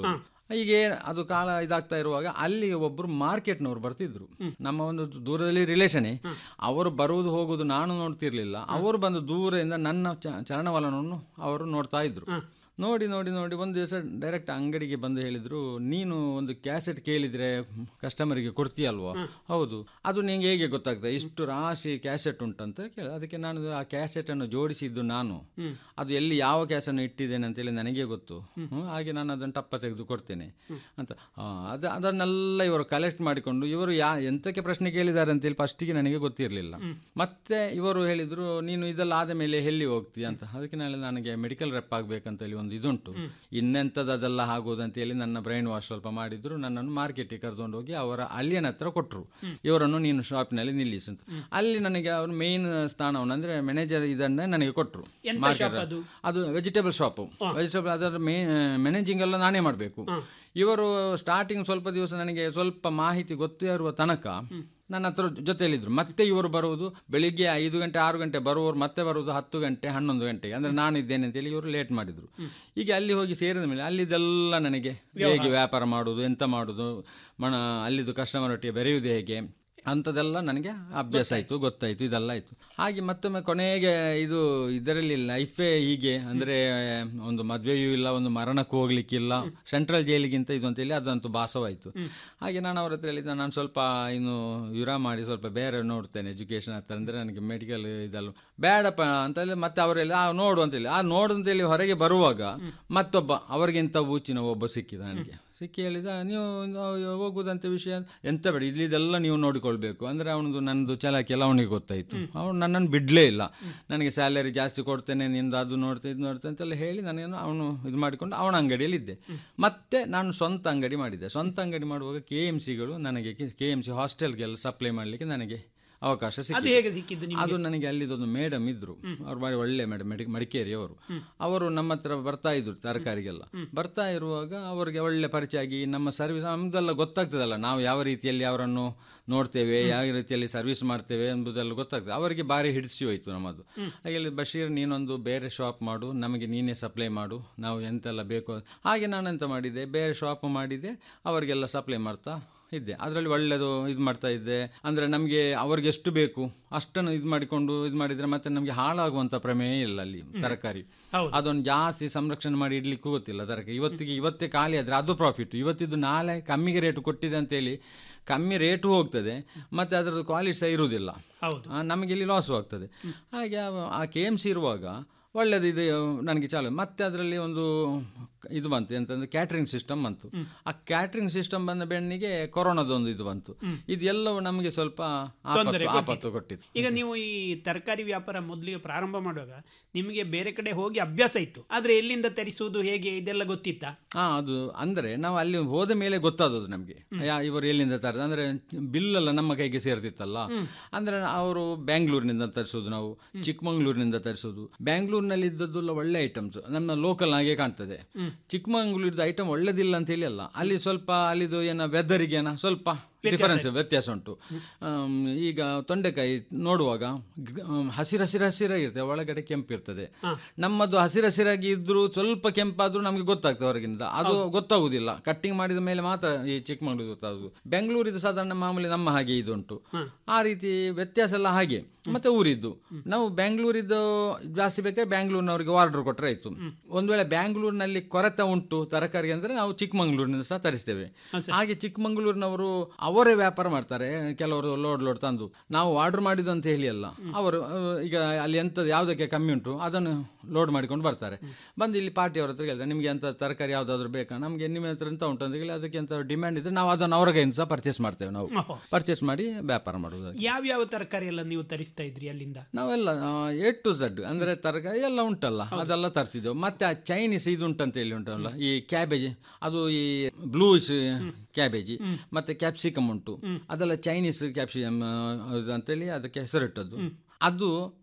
ಹೀಗೆ ಅದು ಕಾಲ ಇದಾಗ್ತಾ ಇರುವಾಗ ಅಲ್ಲಿ ಒಬ್ಬರು ಮಾರ್ಕೆಟ್ನವ್ರು ಬರ್ತಿದ್ರು ನಮ್ಮ ಒಂದು ದೂರದಲ್ಲಿ ರಿಲೇಷನೇ ಅವರು ಬರುವುದು ಹೋಗುವುದು ನಾನು ನೋಡ್ತಿರ್ಲಿಲ್ಲ ಅವರು ಬಂದು ದೂರದಿಂದ ನನ್ನ ಚ- ಚಲನವಲನವನ್ನು ಅವರು ನೋಡ್ತಾ ಇದ್ರು ನೋಡಿ ನೋಡಿ ನೋಡಿ ಒಂದು ದಿವಸ ಡೈರೆಕ್ಟ್ ಅಂಗಡಿಗೆ ಬಂದು ಹೇಳಿದ್ರು ನೀನು ಒಂದು ಕ್ಯಾಸೆಟ್ ಕೇಳಿದ್ರೆ ಕಸ್ಟಮರಿಗೆ ಕೊಡ್ತೀಯಲ್ವಾ ಹೌದು ಅದು ನಿಂಗೆ ಹೇಗೆ ಗೊತ್ತಾಗ್ತದೆ ಇಷ್ಟು ರಾಶಿ ಕ್ಯಾಸೆಟ್ ಉಂಟಂತ ಕೇಳ ಅದಕ್ಕೆ ನಾನು ಆ ಕ್ಯಾಸೆಟ್ ಅನ್ನು ಜೋಡಿಸಿದ್ದು ನಾನು ಅದು ಎಲ್ಲಿ ಯಾವ ಕ್ಯಾಸನ್ನು ಇಟ್ಟಿದ್ದೇನೆ ಅಂತೇಳಿ ನನಗೆ ಗೊತ್ತು ಹ್ಮ್, ಹಾಗೆ ನಾನು ಅದನ್ನು ಟಪ್ಪ ತೆಗೆದು ಕೊಡ್ತೇನೆ ಅಂತ ಆ, ಅದು ಅದನ್ನೆಲ್ಲ ಇವರು ಕಲೆಕ್ಟ್ ಮಾಡಿಕೊಂಡು ಇವರು ಯಾ ಎಂತಕ್ಕೆ ಪ್ರಶ್ನೆ ಕೇಳಿದ್ದಾರೆ ಅಂತೇಳಿ ಫಸ್ಟಿಗೆ ನನಗೆ ಗೊತ್ತಿರಲಿಲ್ಲ ಮತ್ತೆ ಇವರು ಹೇಳಿದ್ರು ನೀನು ಇದೆಲ್ಲ ಆದ ಮೇಲೆ ಎಲ್ಲಿ ಹೋಗ್ತೀಯ ಅಂತ ಅದಕ್ಕೆ ನಾನು ನನಗೆ ಮೆಡಿಕಲ್ ರೆಪ್ ಆಗ್ಬೇಕಂತ ಹೇಳಿ ಒಂದು ಇದುಂಟು ಇನ್ನೆಂಥದ್ದು ಅದೆಲ್ಲ ಆಗೋದು ಅಂತ ಹೇಳಿ ನನ್ನ ಬ್ರೈನ್ ವಾಶ್ ಸ್ವಲ್ಪ ಮಾಡಿದ್ರು ನನ್ನನ್ನು ಮಾರ್ಕೆಟಿಗೆ ಕರ್ಕೊಂಡು ಹೋಗಿ ಅವರ ಅಲ್ಲಿಯನ ಹತ್ರ ಕೊಟ್ಟರು ಇವರನ್ನು ನೀನು ಶಾಪ್ನಲ್ಲಿ ನಿಲ್ಲಿಸು ಅಂತ ಅಲ್ಲಿ ನನಗೆ ಅವರು ಮೇನ್ ಸ್ಥಾನವನ್ನು ಅಂದ್ರೆ ಮ್ಯಾನೇಜರ್ ಇದನ್ನೇ ನನಗೆ ಕೊಟ್ಟರು ಎಂತ shop ಅದು? ಅದು ವೆಜಿಟೇಬಲ್ ಶಾಪು ವೆಜಿಟೇಬಲ್ ಅದರ ಮೇ ಮ್ಯಾನೇಜಿಂಗ್ ಎಲ್ಲ ನಾನೇ ಮಾಡಬೇಕು ಇವರು ಸ್ಟಾರ್ಟಿಂಗ್ ಸ್ವಲ್ಪ ದಿವಸ ನನಗೆ ಸ್ವಲ್ಪ ಮಾಹಿತಿ ಗೊತ್ತೇ ಇರುವ ತನಕ ನನ್ನ ಹತ್ರ ಜೊತೆಯಲ್ಲಿದ್ದರು ಮತ್ತೆ ಇವರು ಬರುವುದು ಬೆಳಿಗ್ಗೆ ಐದು ಗಂಟೆ ಆರು ಗಂಟೆ ಬರುವವರು ಮತ್ತೆ ಬರುವುದು ಹತ್ತು ಗಂಟೆ ಹನ್ನೊಂದು ಗಂಟೆಗೆ ಅಂದರೆ ನಾನು ಇದ್ದೇನೆ ಅಂತೇಳಿ ಇವರು ಲೇಟ್ ಮಾಡಿದರು ಈಗ ಅಲ್ಲಿ ಹೋಗಿ ಸೇರಿದ ಮೇಲೆ ಅಲ್ಲಿದೆಲ್ಲ ನನಗೆ ಹೇಗೆ ವ್ಯಾಪಾರ ಮಾಡುವುದು ಎಂತ ಮಾಡುವುದು ಮಣ ಅಲ್ಲಿದ್ದು ಕಸ್ಟಮರ್ ಒಟ್ಟಿಗೆ ಬೆರೆಯುವುದು ಹೇಗೆ ಅಂಥದ್ದೆಲ್ಲ ನನಗೆ ಅಭ್ಯಾಸ ಆಯಿತು ಗೊತ್ತಾಯಿತು ಇದೆಲ್ಲ ಆಯಿತು ಹಾಗೆ ಮತ್ತೊಮ್ಮೆ ಕೊನೆಗೆ ಇದು ಇದರಲ್ಲಿ ಲೈಫೇ ಹೀಗೆ ಅಂದರೆ ಒಂದು ಮದುವೆಯೂ ಇಲ್ಲ ಒಂದು ಮರಣಕ್ಕೆ ಹೋಗ್ಲಿಕ್ಕಿಲ್ಲ ಸೆಂಟ್ರಲ್ ಜೈಲಿಗಿಂತ ಇದು ಅಂತೇಳಿ ಅದಂತೂ ಭಾಸವಾಯಿತು ಹಾಗೆ ನಾನು ಅವ್ರ ಹತ್ರ ಹೇಳಿದ್ದೆ ನಾನು ಸ್ವಲ್ಪ ಇನ್ನು ವಿರಾಮ ಮಾಡಿ ಸ್ವಲ್ಪ ಬೇರೆ ನೋಡ್ತೇನೆ ಎಜುಕೇಷನ್ ಹತ್ರ ಅಂದರೆ ನನಗೆ ಮೆಡಿಕಲ್ ಇದೆಲ್ಲ ಬೇಡಪ್ಪ ಅಂತೇಳಿ ಮತ್ತೆ ಅವರೆಲ್ಲ ಆ ನೋಡು ಅಂತೇಳಿ ಆ ನೋಡು ಅಂತೇಳಿ ಹೊರಗೆ ಬರುವಾಗ ಮತ್ತೊಬ್ಬ ಅವರಿಗಿಂತ ಊಚಿನ ಒಬ್ಬ ಸಿಕ್ಕಿದ ನನಗೆ ಸಿಕ್ಕಿ ಹೇಳಿದ ನೀವು ನಾವು ಹೋಗುದಂತ ವಿಷಯ ಎಂತ ಬೇಡ ಇಲ್ಲಿದೆಲ್ಲ ನೀವು ನೋಡಿಕೊಳ್ಬೇಕು ಅಂದರೆ ಅವನದು ನನ್ನದು ಚಲಾಕಿ ಎಲ್ಲ ಅವನಿಗೆ ಗೊತ್ತಾಯಿತು ಅವನು ನನ್ನನ್ನು ಬಿಡಲೇ ಇಲ್ಲ ನನಗೆ ಸ್ಯಾಲರಿ ಜಾಸ್ತಿ ಕೊಡ್ತೇನೆ ನಿಂದು ಅದು ನೋಡ್ತೇನೆ ಇದು ನೋಡ್ತೇನೆ ಅಂತೆಲ್ಲ ಹೇಳಿ ನನಗೇನು ಅವನು ಇದು ಮಾಡಿಕೊಂಡು ಅವನ ಅಂಗಡಿಯಲ್ಲಿ ಇದ್ದೆ ಮತ್ತೆ ನಾನು ಸ್ವಂತ ಅಂಗಡಿ ಮಾಡಿದ್ದೆ ಸ್ವಂತ ಅಂಗಡಿ ಮಾಡುವಾಗ ಕೆ ಎಮ್ ಸಿಗಳು ನನಗೆ ಕೆ ಎಮ್ ಸಿ ಹಾಸ್ಟೆಲ್ಗೆಲ್ಲ ಸಪ್ಲೈ ಮಾಡಲಿಕ್ಕೆ ನನಗೆ ಅವಕಾಶ ಅದು ಸಿಕ್ಕಿತು ಹೇಗೆ ಸಿಕ್ಕಿದ್ದು ನಿಮ್ಗೆ? ಅದು ನನಗೆ ಅಲ್ಲಿದೊಂದು ಮೇಡಮ್ ಇದ್ರು ಅವ್ರು ಬಾರಿ ಒಳ್ಳೆ ಮೇಡಮ್ ಮಡಿ ಮಡಿಕೇರಿ ಅವರು ಅವರು ನಮ್ಮ ಹತ್ರ ಬರ್ತಾ ಇದ್ರು ತರಕಾರಿಗೆಲ್ಲ ಬರ್ತಾ ಇರುವಾಗ ಅವರಿಗೆ ಒಳ್ಳೆ ಪರಿಚಯ ಆಗಿ ನಮ್ಮ ಸರ್ವಿಸ್ ನಮ್ದೆಲ್ಲ ಗೊತ್ತಾಗ್ತದಲ್ಲ ನಾವು ಯಾವ ರೀತಿಯಲ್ಲಿ ಅವರನ್ನು ನೋಡ್ತೇವೆ ಯಾವ ರೀತಿಯಲ್ಲಿ ಸರ್ವಿಸ್ ಮಾಡ್ತೇವೆ ಎಂಬುದೆಲ್ಲ ಗೊತ್ತಾಗ್ತದೆ ಅವರಿಗೆ ಭಾರಿ ಹಿಡಿಸಿ ಹೋಯ್ತು ನಮ್ಮದು ಹಾಗೆ ಹೇಳಿದ್ರು, ಬಶೀರ್ ನೀನೊಂದು ಬೇರೆ ಶಾಪ್ ಮಾಡು ನಮಗೆ ನೀನೇ ಸಪ್ಲೈ ಮಾಡು ನಾವು ಎಂತೆಲ್ಲ ಬೇಕು ಹಾಗೆ ನಾನೆಂತ ಮಾಡಿದೆ ಬೇರೆ ಶಾಪ್ ಮಾಡಿದೆ ಅವರಿಗೆಲ್ಲ ಸಪ್ಲೈ ಮಾಡ್ತಾ ಇದ್ದೆ ಅದರಲ್ಲಿ ಒಳ್ಳೆಯದು ಇದು ಮಾಡ್ತಾ ಇದ್ದೆ ಅಂದರೆ ನಮಗೆ ಅವ್ರಿಗೆ ಎಷ್ಟು ಬೇಕು ಅಷ್ಟನ್ನು ಇದು ಮಾಡಿಕೊಂಡು ಇದು ಮಾಡಿದರೆ ಮತ್ತೆ ನಮಗೆ ಹಾಳಾಗುವಂಥ ಪ್ರಮೇಯ ಇಲ್ಲ ಅಲ್ಲಿ ತರಕಾರಿ ಅದನ್ನು ಜಾಸ್ತಿ ಸಂರಕ್ಷಣೆ ಮಾಡಿ ಇಡ್ಲಿಕ್ಕೂ ಗೊತ್ತಿಲ್ಲ ತರಕಾರಿ ಇವತ್ತಿಗೆ ಇವತ್ತೇ ಖಾಲಿ ಆದರೆ ಅದು ಪ್ರಾಫಿಟ್ ಇವತ್ತಿದ್ದು ನಾಳೆ ಕಮ್ಮಿಗೆ ರೇಟ್ ಕೊಟ್ಟಿದೆ ಅಂತೇಳಿ ಕಮ್ಮಿ ರೇಟು ಹೋಗ್ತದೆ ಮತ್ತು ಅದರದ್ದು ಕ್ವಾಲಿಟಿ ಸಹ ಇರುವುದಿಲ್ಲ ಆ, ನಮಗೆ ಇಲ್ಲಿ ಲಾಸು ಆಗ್ತದೆ ಹಾಗೆ ಆ- ಆ ಕೆ ಎಮ್ ಸಿ ಇರುವಾಗ ಒಳ್ಳೆಯದು ಇದು ನನಗೆ ಚಾಲು ಮತ್ತೆ ಅದರಲ್ಲಿ ಒಂದು ಇದು ಬಂತು ಎಂತಂದ್ರೆ ಕ್ಯಾಟ್ರಿಂಗ್ ಸಿಸ್ಟಮ್ ಬಂತು ಆ ಕ್ಯಾಟ್ರಿಂಗ್ ಸಿಸ್ಟಮ್ ಬಂದ ಬೆಣ್ಣಿಗೆ ಕೊರೋನಾದೊಂದು ಇದು ಬಂತು ಇದೆಲ್ಲವೂ ನಮಗೆ ಸ್ವಲ್ಪ ತೊಂದರೆ ಆಪತ್ತು ಆಪತ್ತು ಕೊಟ್ಟಿತ್ತು. ಕೊಟ್ಟಿತ್ತು ಈಗ ನೀವು ಈ ತರಕಾರಿ ವ್ಯಾಪಾರ ಮೊದಲಿಗೆ ಪ್ರಾರಂಭ ಮಾಡುವಾಗ ನಿಮಗೆ ಬೇರೆ ಕಡೆ ಹೋಗಿ ಅಭ್ಯಾಸ ಇತ್ತು ಆದ್ರೆ ಎಲ್ಲಿಂದ ತರಿಸುವುದು ಹೇಗೆ ಇದೆಲ್ಲ ಗೊತ್ತಿತ್ತಾ ಹಾ ಅದು ಅಂದ್ರೆ ನಾವು ಅಲ್ಲಿ ಹೋದ ಮೇಲೆ ಗೊತ್ತಾದದು ನಮಗೆ ಇವರು ಎಲ್ಲಿಂದ ತರದ ಅಂದ್ರೆ ಬಿಲ್ ಎಲ್ಲ ನಮ್ಮ ಕೈಗೆ ಸೇರ್ತಿತ್ತಲ್ಲ ಅಂದ್ರೆ ಅವರು ಬ್ಯಾಂಗ್ಳೂರಿನಿಂದ ತರಿಸೋದು ನಾವು ಚಿಕ್ಕಮಂಗ್ಳೂರಿನಿಂದ ತರಿಸೋದು ಬ್ಯಾಂಗ್ಳೂರಿನಲ್ಲಿ ಇದ್ದದ್ದೆಲ್ಲ ಒಳ್ಳೆ ಐಟಮ್ಸ್ ನಮ್ಮ ಲೋಕಲ್ ಹಾಗೆ ಕಾಣ್ತದೆ ಚಿಕ್ಕಮಂಗ್ಳೂರಿದ ಐಟಮ್ ಒಳ್ಳೇದಿಲ್ಲ ಅಂತ ಹೇಳಿ ಅಲ್ಲ ಅಲ್ಲಿ ಸ್ವಲ್ಪ ಅಲ್ಲಿದು ಏನ ವೆದರಿಗೆ ಏನ ಸ್ವಲ್ಪ ಡಿಫರೆನ್ಸ್ ವ್ಯತ್ಯಾಸ ಉಂಟು ಆಮ್, ಈಗ ತೊಂಡೆಕಾಯಿ ನೋಡುವಾಗ ಗ್- ಆಮ್, ಹಸಿರು ಹಸಿರು ಹಸಿರಾಗಿರ್ತದೆ ಒಳಗಡೆ ಕೆಂಪಿರ್ತದೆ ನಮ್ಮದು ಹಸಿರು ಹಸಿರಾಗಿ ಇದ್ರು ಸ್ವಲ್ಪ ಕೆಂಪಾದ್ರೂ ನಮಗೆ ಗೊತ್ತಾಗ್ತದೆ ಹೊರಗಿಂದ ಅದು ಗೊತ್ತಾಗುದಿಲ್ಲ ಕಟ್ಟಿಂಗ್ ಮಾಡಿದ ಮೇಲೆ ಮಾತ್ರ ಈ ಚಿಕ್ಕಮಗಳೂರು ಗೊತ್ತಾಗುದು ಬೆಂಗಳೂರಿದು ಸಾಧಾರಣ ಮಾಮೂಲಿ ನಮ್ಮ ಹಾಗೆ ಇದು ಉಂಟು ಆ ರೀತಿ ವ್ಯತ್ಯಾಸ ಎಲ್ಲ ಹಾಗೆ ಮತ್ತೆ ಊರಿದ್ದು ನಾವು ಬ್ಯಾಂಗ್ಳೂರಿದ್ದು ಜಾಸ್ತಿ ಬೇಕಾದ್ರೆ ಬ್ಯಾಂಗ್ಳೂರಿನವರಿಗೆ ಆರ್ಡರ್ ಕೊಟ್ಟರೆ ಆಯ್ತು ಒಂದ್ ವೇಳೆ ಬ್ಯಾಂಗ್ಳೂರಿನಲ್ಲಿ ಕೊರತೆ ಉಂಟು ತರಕಾರಿ ಅಂದ್ರೆ ನಾವು ಚಿಕ್ಕಮಂಗ್ಳೂರಿನಿಂದ ಸಹ ತರಿಸ್ತೇವೆ ಹಾಗೆ ಚಿಕ್ಕಮಂಗ್ಳೂರಿನವರು ಅವರೇ ವ್ಯಾಪಾರ ಮಾಡ್ತಾರೆ ಕೆಲವರು ಲೋಡ್ ಲೋಡ್ ತಂದು ನಾವು ಆರ್ಡರ್ ಮಾಡಿದ್ದು ಅಂತ ಹೇಳಿ ಅಲ್ಲ ಅವರು ಅಹ್, ಈಗ ಅಲ್ಲಿ ಎಂಥದ್ದು ಯಾವುದಕ್ಕೆ ಕಮ್ಮಿ ಉಂಟು ಅದನ್ನು ಲೋಡ್ ಮಾಡಿಕೊಂಡು ಬರ್ತಾರೆ ಬಂದು ಇಲ್ಲಿ ಪಾರ್ಟಿ ಅವ್ರ ಹತ್ರ ಕೇಳ್ತಾರೆ ನಿಮಗೆ ಎಂಥ ತರಕಾರಿ ಯಾವುದಾದ್ರೂ ಬೇಕಾ ನಮಗೆ ನಿಮ್ಮ ಹತ್ರ ಎಂತ ಉಂಟು ಅಂತ ಹೇಳಿ ಅದಕ್ಕೆ ಎಂತ ಡಿಮ್ಯಾಂಡ್ ಇದ್ರೆ ನಾವು ಅದನ್ನು ಅವರ ಕೈಯಿಂದ ಸಹ ಪರ್ಚೇಸ್ ಮಾಡ್ತೇವೆ ನಾವು ಓಹೋ. ಪರ್ಚೇಸ್ ಮಾಡಿ ವ್ಯಾಪಾರ ಮಾಡುವುದು ಯಾವ್ಯಾವ ತರಕಾರಿ ಎಲ್ಲ ನೀವು ತರಿಸ್ತಾ ಇದ್ರಿ ಅಲ್ಲಿಂದ ನಾವೆಲ್ಲ ಎ ಟು ಝಡ್ ಅಂದ್ರೆ ತರಕಾರಿ ಎಲ್ಲ ಉಂಟಲ್ಲ ಅದೆಲ್ಲ ತರ್ತಿದ್ದೆವು ಮತ್ತೆ ಆ ಚೈನೀಸ್ ಇದು ಉಂಟಂತ ಹೇಳಿ ಉಂಟಲ್ಲ ಈ ಕ್ಯಾಬೇಜ್ ಅದು ಈ ಬ್ಲೂಸ್ ಕ್ಯಾಬೇಜಿ ಮತ್ತೆ ಕ್ಯಾಪ್ಸಿಕಮ್ ಉಂಟು ಅದೆಲ್ಲ ಚೈನೀಸ್ ಕ್ಯಾಪ್ಸಿಕಮ್ ಅಂತೇಳಿ ಅದಕ್ಕೆ ಹೆಸರಿಟ್ಟದ್ದು ಅದು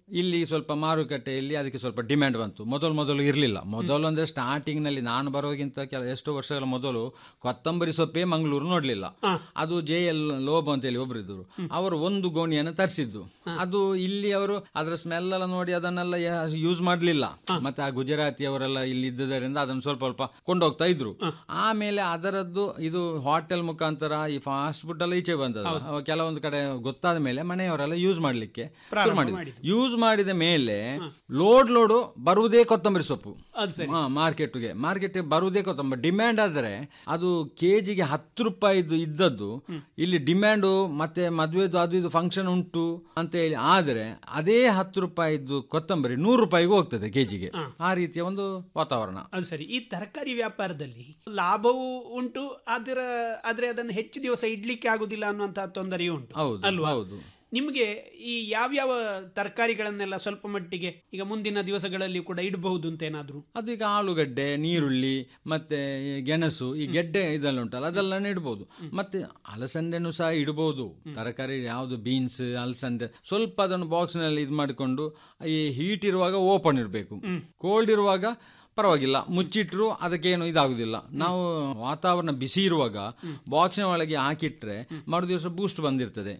ಇಲ್ಲಿ ಸ್ವಲ್ಪ ಮಾರುಕಟ್ಟೆಯಲ್ಲಿ ಅದಕ್ಕೆ ಸ್ವಲ್ಪ ಡಿಮ್ಯಾಂಡ್ ಬಂತು ಮೊದಲು ಮೊದಲು ಇರಲಿಲ್ಲ ಮೊದಲು ಅಂದರೆ ಸ್ಟಾರ್ಟಿಂಗ್ನಲ್ಲಿ ನಾನು ಬರೋಗಿಂತ ಕೆಲ ಎಷ್ಟೋ ವರ್ಷಗಳ ಮೊದಲು ಕೊತ್ತಂಬರಿ ಸೊಪ್ಪೇ ಮಂಗಳೂರು ನೋಡಲಿಲ್ಲ ಅದು ಜೆ ಎಲ್ ಲೋಬ್ ಅಂತೇಳಿ ಒಬ್ರು ಇದ್ದರು ಅವರು ಒಂದು ಗೋಣಿಯನ್ನು ತರಿಸಿದ್ದು ಅದು ಇಲ್ಲಿ ಅವರು ಅದರ ಸ್ಮೆಲ್ ಎಲ್ಲ ನೋಡಿ ಅದನ್ನೆಲ್ಲ ಯೂಸ್ ಮಾಡಲಿಲ್ಲ ಮತ್ತೆ ಆ ಗುಜರಾತಿ ಅವರೆಲ್ಲ ಇಲ್ಲಿ ಇದ್ದುದರಿಂದ ಅದನ್ನು ಸ್ವಲ್ಪ ಸ್ವಲ್ಪ ಕೊಂಡೋಗ್ತಾ ಇದ್ರು ಆಮೇಲೆ ಅದರದ್ದು ಇದು ಹೋಟೆಲ್ ಮುಖಾಂತರ ಈ ಫಾಸ್ಟ್ ಫುಡ್ ಎಲ್ಲ ಈಚೆ ಬಂದದ್ದು ಅವ ಕೆಲವೊಂದು ಕಡೆ ಗೊತ್ತಾದ ಮೇಲೆ ಮನೆಯವರೆಲ್ಲ ಯೂಸ್ ಮಾಡಲಿಕ್ಕೆ ಶುರು ಮಾಡಿದ್ರು ಯೂಸ್ ಮಾಡಿದ ಮೇಲೆ ಲೋಡ್ ಲೋಡು ಬರುವುದೇ ಕೊತ್ತಂಬರಿ ಸೊಪ್ಪು ಮಾರ್ಕೆಟ್ಗೆ ಮಾರ್ಕೆಟ್ ಬರುವುದೇ ಕೊತ್ತಂಬರಿ ಡಿಮ್ಯಾಂಡ್ ಆದರೆ ಅದು ಕೆಜಿಗೆ ಹತ್ತು ರೂಪಾಯಿದು ಇದ್ದದ್ದು ಇಲ್ಲಿ ಡಿಮ್ಯಾಂಡು ಮತ್ತೆ ಮದುವೆದು ಅದು ಇದು ಫಂಕ್ಷನ್ ಉಂಟು ಅಂತ ಹೇಳಿ ಆದರೆ ಅದೇ ಹತ್ತು ರೂಪಾಯಿದ್ದು ಕೊತ್ತಂಬರಿ ನೂರು ರೂಪಾಯಿಗೂ ಹೋಗ್ತದೆ ಕೆಜಿಗೆ ಆ ರೀತಿಯ ಒಂದು ವಾತಾವರಣ ಅದು ಸರಿ ಈ ತರಕಾರಿ ವ್ಯಾಪಾರದಲ್ಲಿ ಲಾಭವೂ ಉಂಟು ಅದರ ಆದ್ರೆ ಅದನ್ನು ಹೆಚ್ಚು ದಿವಸ ಇಡ್ಲಿಕ್ಕೆ ಆಗುದಿಲ್ಲ ಅನ್ನುವಂತಹ ತೊಂದರೆಯೂ ಉಂಟು ಹೌದು ಅಲ್ವಾ ಹೌದು ನಿಮಗೆ ಈ ಯಾವ್ಯಾವ ತರಕಾರಿಗಳನ್ನೆಲ್ಲ ಸ್ವಲ್ಪ ಮಟ್ಟಿಗೆ ಈಗ ಮುಂದಿನ ದಿವಸಗಳಲ್ಲಿ ಕೂಡ ಇಡಬಹುದು ಅಂತ ಏನಾದ್ರು ಅದು ಈಗ ಆಲೂಗಡ್ಡೆ ನೀರುಳ್ಳಿ ಮತ್ತೆ ಈ ಗೆಣಸು ಈ ಗೆಡ್ಡೆ ಇದೆಲ್ಲ ಉಂಟಲ್ಲ ಅದೆಲ್ಲ ಇಡ್ಬೋದು ಮತ್ತೆ ಅಲಸಂದೆನೂ ಸಹ ಇಡ್ಬೋದು ತರಕಾರಿ ಯಾವುದು ಬೀನ್ಸ್ ಅಲಸಂದೆ ಸ್ವಲ್ಪ ಅದನ್ನು ಬಾಕ್ಸ್ನಲ್ಲಿ ಇದು ಮಾಡಿಕೊಂಡು ಈ ಹೀಟ್ ಇರುವಾಗ ಓಪನ್ ಇರಬೇಕು ಕೋಲ್ಡ್ ಇರುವಾಗ ಪರವಾಗಿಲ್ಲ ಮುಚ್ಚಿಟ್ರು ಅದಕ್ಕೇನು ಇದಾಗುದಿಲ್ಲ ನಾವು ವಾತಾವರಣ ಬಿಸಿ ಇರುವಾಗ ಬಾಕ್ಸಿನ ಒಳಗೆ ಹಾಕಿಟ್ರೆ ಮರು ದಿವಸ ಬೂಸ್ಟ್ ಬಂದಿರ್ತದೆ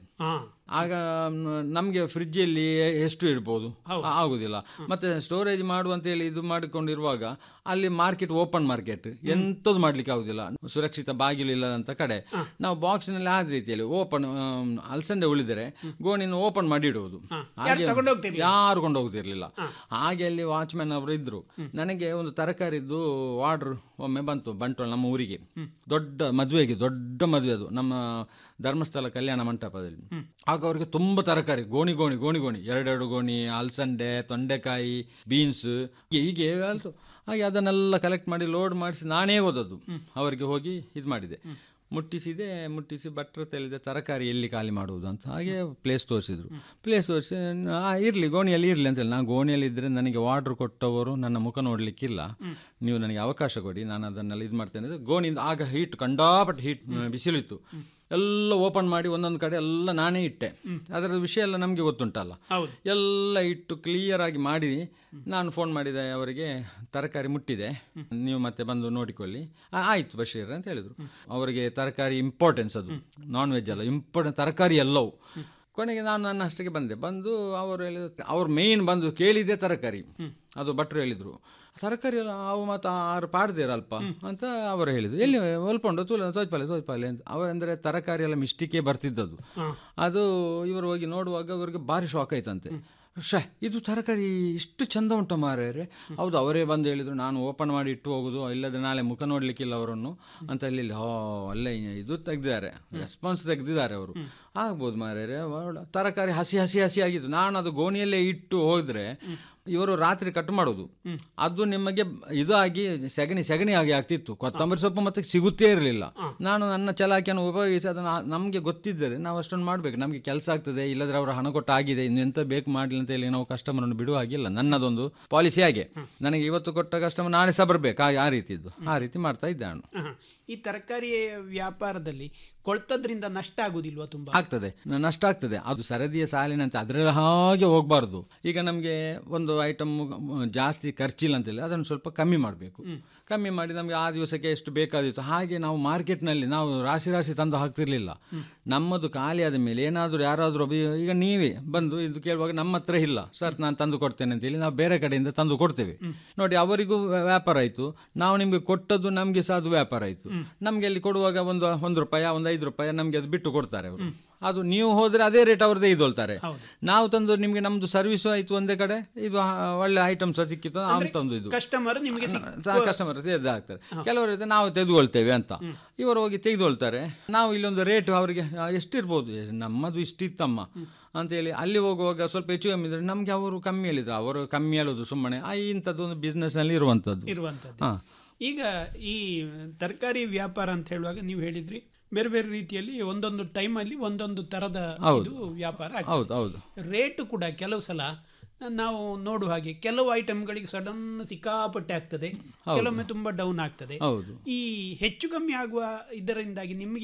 ಆಗ ನಮಗೆ ಫ್ರಿಜ್ಜಲ್ಲಿ ಎಷ್ಟು ಇಡ್ಬೋದು ಆ- ಆಗುದಿಲ್ಲ ಮತ್ತೆ ಸ್ಟೋರೇಜ್ ಮಾಡುವಂತ ಹೇಳಿ ಇದು ಮಾಡಿಕೊಂಡಿರುವಾಗ ಅಲ್ಲಿ ಮಾರ್ಕೆಟ್ ಓಪನ್ ಮಾರ್ಕೆಟ್ ಎಂಥದ್ದು ಮಾಡ್ಲಿಕ್ಕೆ ಆಗುದಿಲ್ಲ ಸುರಕ್ಷಿತ ಬಾಗಿಲು ಇಲ್ಲದಂತ ಕಡೆ ನಾವು ಬಾಕ್ಸ್ನಲ್ಲಿ ಆದ ರೀತಿಯಲ್ಲಿ ಓಪನ್ ಅಲಸಂದೆ ಉಳಿದರೆ ಗೋಣಿನ ಓಪನ್ ಮಾಡಿ ಇಡುವುದು ಯಾರು ತಗೊಂಡು ಹೋಗ್ತಿರ್ಲಿಲ್ಲ? ಯಾರು ಕೊಂಡು ಹೋಗ್ತಿರ್ಲಿಲ್ಲ ಹಾಗೆ ಅಲ್ಲಿ ವಾಚ್ಮ್ಯಾನ್ ಅವರು ಇದ್ರು ನನಗೆ ಒಂದು ತರಕಾರಿದ್ದು ಆರ್ಡರ್ ಒಮ್ಮೆ ಬಂತು ಬಂಟ್ವಾಳ ನಮ್ಮ ಊರಿಗೆ ದೊಡ್ಡ ಮದುವೆಗೆ ದೊಡ್ಡ ಮದುವೆ ಅದು ನಮ್ಮ ಧರ್ಮಸ್ಥಳ ಕಲ್ಯಾಣ ಮಂಟಪದಲ್ಲಿ ಆಗ ಅವರಿಗೆ ತುಂಬ ತರಕಾರಿ ಗೋಣಿ ಗೋಣಿ ಗೋಣಿ ಗೋಣಿ ಎರಡೆರಡು ಗೋಣಿ ಅಲಸಂಡೆ ತೊಂಡೆಕಾಯಿ ಬೀನ್ಸ್ ಹೀಗೆ ಆಲ್ತು ಹಾಗೆ ಅದನ್ನೆಲ್ಲ ಕಲೆಕ್ಟ್ ಮಾಡಿ ಲೋಡ್ ಮಾಡಿಸಿ ನಾನೇ ಓದದ್ದು ಅವರಿಗೆ ಹೋಗಿ ಇದು ಮಾಡಿದೆ ಮುಟ್ಟಿಸಿದೆ ಮುಟ್ಟಿಸಿ ಭಟ್ರ ತಿಳಿದೆ ತರಕಾರಿ ಎಲ್ಲಿ ಖಾಲಿ ಮಾಡುವುದು ಅಂತ ಹಾಗೆ ಪ್ಲೇಸ್ ತೋರಿಸಿದ್ರು ಪ್ಲೇಸ್ ತೋರಿಸಿ ಇರಲಿ ಗೋಣಿಯಲ್ಲಿ ಇರಲಿ ಅಂತೇಳಿ ನಾನು ಗೋಣಿಯಲ್ಲಿ ಇದ್ದರೆ ನನಗೆ ವಾರ್ಡ್ರ್ ಕೊಟ್ಟವರು ನನ್ನ ಮುಖ ನೋಡಲಿಕ್ಕಿಲ್ಲ ನೀವು ನನಗೆ ಅವಕಾಶ ಕೊಡಿ ನಾನು ಅದನ್ನೆಲ್ಲ ಇದು ಮಾಡ್ತೇನೆ ಅಂದ್ರೆ ಗೋಣಿಯಿಂದ ಆಗ ಹೀಟ್ ಕಂಡಾಪಟ್ಟು ಹೀಟ್ ಬಿಸಿಲಿತ್ತು ಎಲ್ಲ ಓಪನ್ ಮಾಡಿ ಒಂದೊಂದು ಕಡೆ ಎಲ್ಲ ನಾನೇ ಇಟ್ಟೆ ಅದರ ವಿಷಯ ಎಲ್ಲ ನಮಗೆ ಗೊತ್ತುಂಟಲ್ಲ ಎಲ್ಲ ಇಟ್ಟು ಕ್ಲಿಯರ್ ಆಗಿ ಮಾಡಿ ನಾನು ಫೋನ್ ಮಾಡಿದೆ ಅವರಿಗೆ ತರಕಾರಿ ಮುಟ್ಟಿದೆ ನೀವು ಮತ್ತೆ ಬಂದು ನೋಡಿಕೊಳ್ಳಿ ಆ, ಆಯ್ತು ಬಶೀರ್ ಅಂತ ಹೇಳಿದ್ರು ಅವರಿಗೆ ತರಕಾರಿ ಇಂಪಾರ್ಟೆನ್ಸ್ ಅದು ನಾನ್ ವೆಜ್ ಅಲ್ಲ ಇಂಪಾರ್ಟೆಂಟ್ ತರಕಾರಿ ಎಲ್ಲವೂ ಕೊನೆಗೆ ನಾನು ನನ್ನ ಅಷ್ಟಕ್ಕೆ ಬಂದೆ ಬಂದು ಅವರು ಹೇಳಿದ್ರು ಅವ್ರು ಮೇಯ್ನ್ ಬಂದು ಕೇಳಿದೆ ತರಕಾರಿ ಅದು ಭಟ್ರು ಹೇಳಿದ್ರು ತರಕಾರಿ ಎಲ್ಲ ಅವು ಮತ್ತು ಆರು ಪಾಡ್ದಿರಲ್ಪ ಅಂತ ಅವರು ಹೇಳಿದ್ರು ಎಲ್ಲಿ ಒಲ್ಪೊಂಡು ತೂಲ ತೋಯ್ಪಾಲೆ ತೋಯ್ಪಾಲೆ ಅಂತ ಅವರಂದ್ರೆ ತರಕಾರಿ ಎಲ್ಲ ಮಿಸ್ಟಿಕೆ ಬರ್ತಿದ್ದದ್ದು ಅದು ಇವರು ಹೋಗಿ ನೋಡುವಾಗ ಅವರಿಗೆ ಭಾರಿ ಶಾಕ್ ಆಯ್ತಂತೆ ಶ ಇದು ತರಕಾರಿ ಇಷ್ಟು ಚಂದ ಉಂಟು ಮಾರ್ಯಾರೆ ಹೌದು ಅವರೇ ಬಂದು ಹೇಳಿದ್ರು ನಾನು ಓಪನ್ ಮಾಡಿ ಇಟ್ಟು ಹೋಗುದು ಇಲ್ಲದೆ ನಾಳೆ ಮುಖ ನೋಡ್ಲಿಕ್ಕಿಲ್ಲ ಅವರನ್ನು ಅಂತ ಅಲ್ಲಿ ಇಲ್ಲಿ, ಹೋ ಅಲ್ಲೇ ಇದು ತೆಗ್ದಿದ್ದಾರೆ ರೆಸ್ಪಾನ್ಸ್ ತೆಗ್ದಿದ್ದಾರೆ ಅವರು ಆಗ್ಬೋದು ಮಾರ್ಯಾರೆ ಒಳ್ಳೆ ತರಕಾರಿ ಹಸಿ ಹಸಿ ಹಸಿ ಆಗಿತ್ತು ನಾನು ಅದು ಗೋಣಿಯಲ್ಲೇ ಇಟ್ಟು ಹೋದ್ರೆ ಇವರು ರಾತ್ರಿ ಕಟ್ ಮಾಡೋದು ಅದು ನಿಮಗೆ ಇದು ಆಗಿ ಸಗಣಿ ಸಗಣಿ ಆಗಿ ಆಗ್ತಿತ್ತು ಕೊತ್ತಂಬರಿ ಸೊಪ್ಪು ಮತ್ತೆ ಸಿಗುತ್ತೇ ಇರಲಿಲ್ಲ ನಾನು ನನ್ನ ಚಲಾಕಿಯನ್ನು ಉಪಯೋಗಿಸಿ ಅದನ್ನು ನಮಗೆ ಗೊತ್ತಿದ್ದರೆ ನಾವು ಅಷ್ಟೊಂದು ಮಾಡ್ಬೇಕು ನಮಗೆ ಕೆಲಸ ಆಗ್ತದೆ ಇಲ್ಲದ್ರೆ ಅವರ ಹಣ ಕೊಟ್ಟು ಆಗಿದೆ ಇನ್ನು ಎಂತ ಬೇಕು ಮಾಡಲಿಲ್ಲ ಅಂತ ಹೇಳಿ ನಾವು ಕಸ್ಟಮರನ್ನು ಬಿಡುವ ಹಾಗಿಲ್ಲ ನನ್ನದೊಂದು ಪಾಲಿಸಿ ಹಾಗೆ ನನಗೆ ಇವತ್ತು ಕೊಟ್ಟ ಕಸ್ಟಮರ್ ನಾಳೆ ಸಹ ಬರಬೇಕು ಆ ರೀತಿದ್ದು ಆ ರೀತಿ ಮಾಡ್ತಾ ಇದ್ದೆ ನಾನು ಆಹಾ. ಈ ತರಕಾರಿ ವ್ಯಾಪಾರದಲ್ಲಿ ಕೊಳ್ತದ್ರಿಂದ ನಷ್ಟ ಆಗುದಿಲ್ವಾ ತುಂಬಾ ಆಗ್ತದೆ ನ- ನಷ್ಟ ಆಗ್ತದೆ ಅದು ಸರದಿಯ ಸಾಲಿನಂತೆ ಅದರ ಹಾಗೆ ಹೋಗಬಾರ್ದು ಈಗ ನಮಗೆ ಒಂದು ಐಟಮ್ ಜಾಸ್ತಿ ಖರ್ಚಿಲ್ಲ ಅಂತೇಳಿ ಅದನ್ನು ಸ್ವಲ್ಪ ಕಮ್ಮಿ ಮಾಡಬೇಕು ಕಮ್ಮಿ ಮಾಡಿ ನಮಗೆ ಆ ದಿವಸಕ್ಕೆ ಎಷ್ಟು ಬೇಕಾದಿತ್ತು ಹಾಗೆ ನಾವು ಮಾರ್ಕೆಟ್ನಲ್ಲಿ ನಾವು ರಾಶಿ ರಾಶಿ ತಂದು ಹಾಕ್ತಿರ್ಲಿಲ್ಲ ನಮ್ಮದು ಖಾಲಿ ಆದ ಮೇಲೆ ಏನಾದರೂ ಯಾರಾದರೂ ಈಗ ನೀವೇ ಬಂದು ಇದು ಕೇಳುವಾಗ ನಮ್ಮ ಹತ್ರ ಇಲ್ಲ ಸರ್ ನಾನು ತಂದು ಕೊಡ್ತೇನೆ ಅಂತೇಳಿ ನಾವು ಬೇರೆ ಕಡೆಯಿಂದ ತಂದು ಕೊಡ್ತೇವೆ ನೋಡಿ ಅವರಿಗೂ ವ್ಯಾ- ವ್ಯಾಪಾರ ಆಯಿತು ನಾವು ನಿಮಗೆ ಕೊಟ್ಟದ್ದು ನಮಗೆ ಸಹ ಅದು ವ್ಯಾಪಾರ ಆಯಿತು ನಮಗೆ ಅಲ್ಲಿ ಕೊಡುವಾಗ ಒಂದು ಒಂದು ರೂಪಾಯಿ ಒಂದು ಐದು ರೂಪಾಯಿ ನಮಗೆ ಅದು ಬಿಟ್ಟು ಕೊಡ್ತಾರೆ ಅವರು ಅದು ನೀವು ಹೋದ್ರೆ ಅದೇ ರೇಟ್ ಅವ್ರದ್ದೇ ಇದೊಳ್ತಾರೆ ನಾವು ತಂದು ನಿಮಗೆ ನಮ್ದು ಸರ್ವಿಸ್ ಆಯ್ತು ಒಂದೇ ಕಡೆ ಇದು ಆ, ಒಳ್ಳೆ ಐಟಮ್ಸ್ ಸಿಕ್ಕಿತ್ತು ಅಂತ ಒಂದು ಇದು ಕಸ್ಟಮರ್ ನಿಮಗೆ ಕಸ್ಟಮರ್ ಆಗ್ತಾರೆ ಕೆಲವರು ಇರ್ತಾರೆ, ನಾವು ತೆಗೆದುಕೊಳ್ತೇವೆ ಅಂತ ಇವರು ಹೋಗಿ ತೆಗೆದುಕೊಳ್ತಾರೆ ನಾವು ಇಲ್ಲೊಂದು ರೇಟ್ ಅವರಿಗೆ ಆ, ಎಷ್ಟಿರ್ಬೋದು ಎ- ನಮ್ಮದು ಇಷ್ಟಿತ್ತಮ್ಮ ಅಂತೇಳಿ ಅಲ್ಲಿ ಹೋಗುವಾಗ ಸ್ವಲ್ಪ ಹೆಚ್ಚು ಕಮ್ಮಿ ಇದ್ರೆ ನಮಗೆ ಅವರು ಕಮ್ಮಿ ಹೇಳಿದ್ರು ಅವರು ಕಮ್ಮಿ ಹೇಳೋದು ಸುಮ್ಮನೆ ಆ ಇಂಥದ್ದು ಒಂದು ಬಿಸ್ನೆಸ್ನಲ್ಲಿ ಇರುವಂಥದ್ದು ಇರುವಂಥದ್ದು ಹಾ ಈಗ ಈ ತರಕಾರಿ ವ್ಯಾಪಾರ ಅಂತ ಹೇಳುವಾಗ ನೀವು ಹೇಳಿದ್ರಿ ಬೇರೆ ಬೇರೆ ರೀತಿಯಲ್ಲಿ ಒಂದೊಂದು ಟೈಮಲ್ಲಿ ಒಂದೊಂದು ತರದ ಹೌದು. ಇದು ವ್ಯಾಪಾರ ಹೌದು ಹೌದು ರೇಟ್ ಕೂಡ ಕೆಲವು ಸಲ ನಾವು ನೋಡುವ ಹಾಗೆ ಕೆಲವು ಐಟಮ್ಗಳಿಗೆ ಸಡನ್ ಸಿಕ್ಕಾಪಟ್ಟೆ ಆಗ್ತದೆ ಹೌದು. ಕೆಲವೊಮ್ಮೆ ತುಂಬಾ ಡೌನ್ ಆಗ್ತದೆ ಹೌದು ಈ ಹೆಚ್ಚು ಕಮ್ಮಿ ಆಗುವ ಇದರಿಂದಾಗಿ ನಿಮಗೆ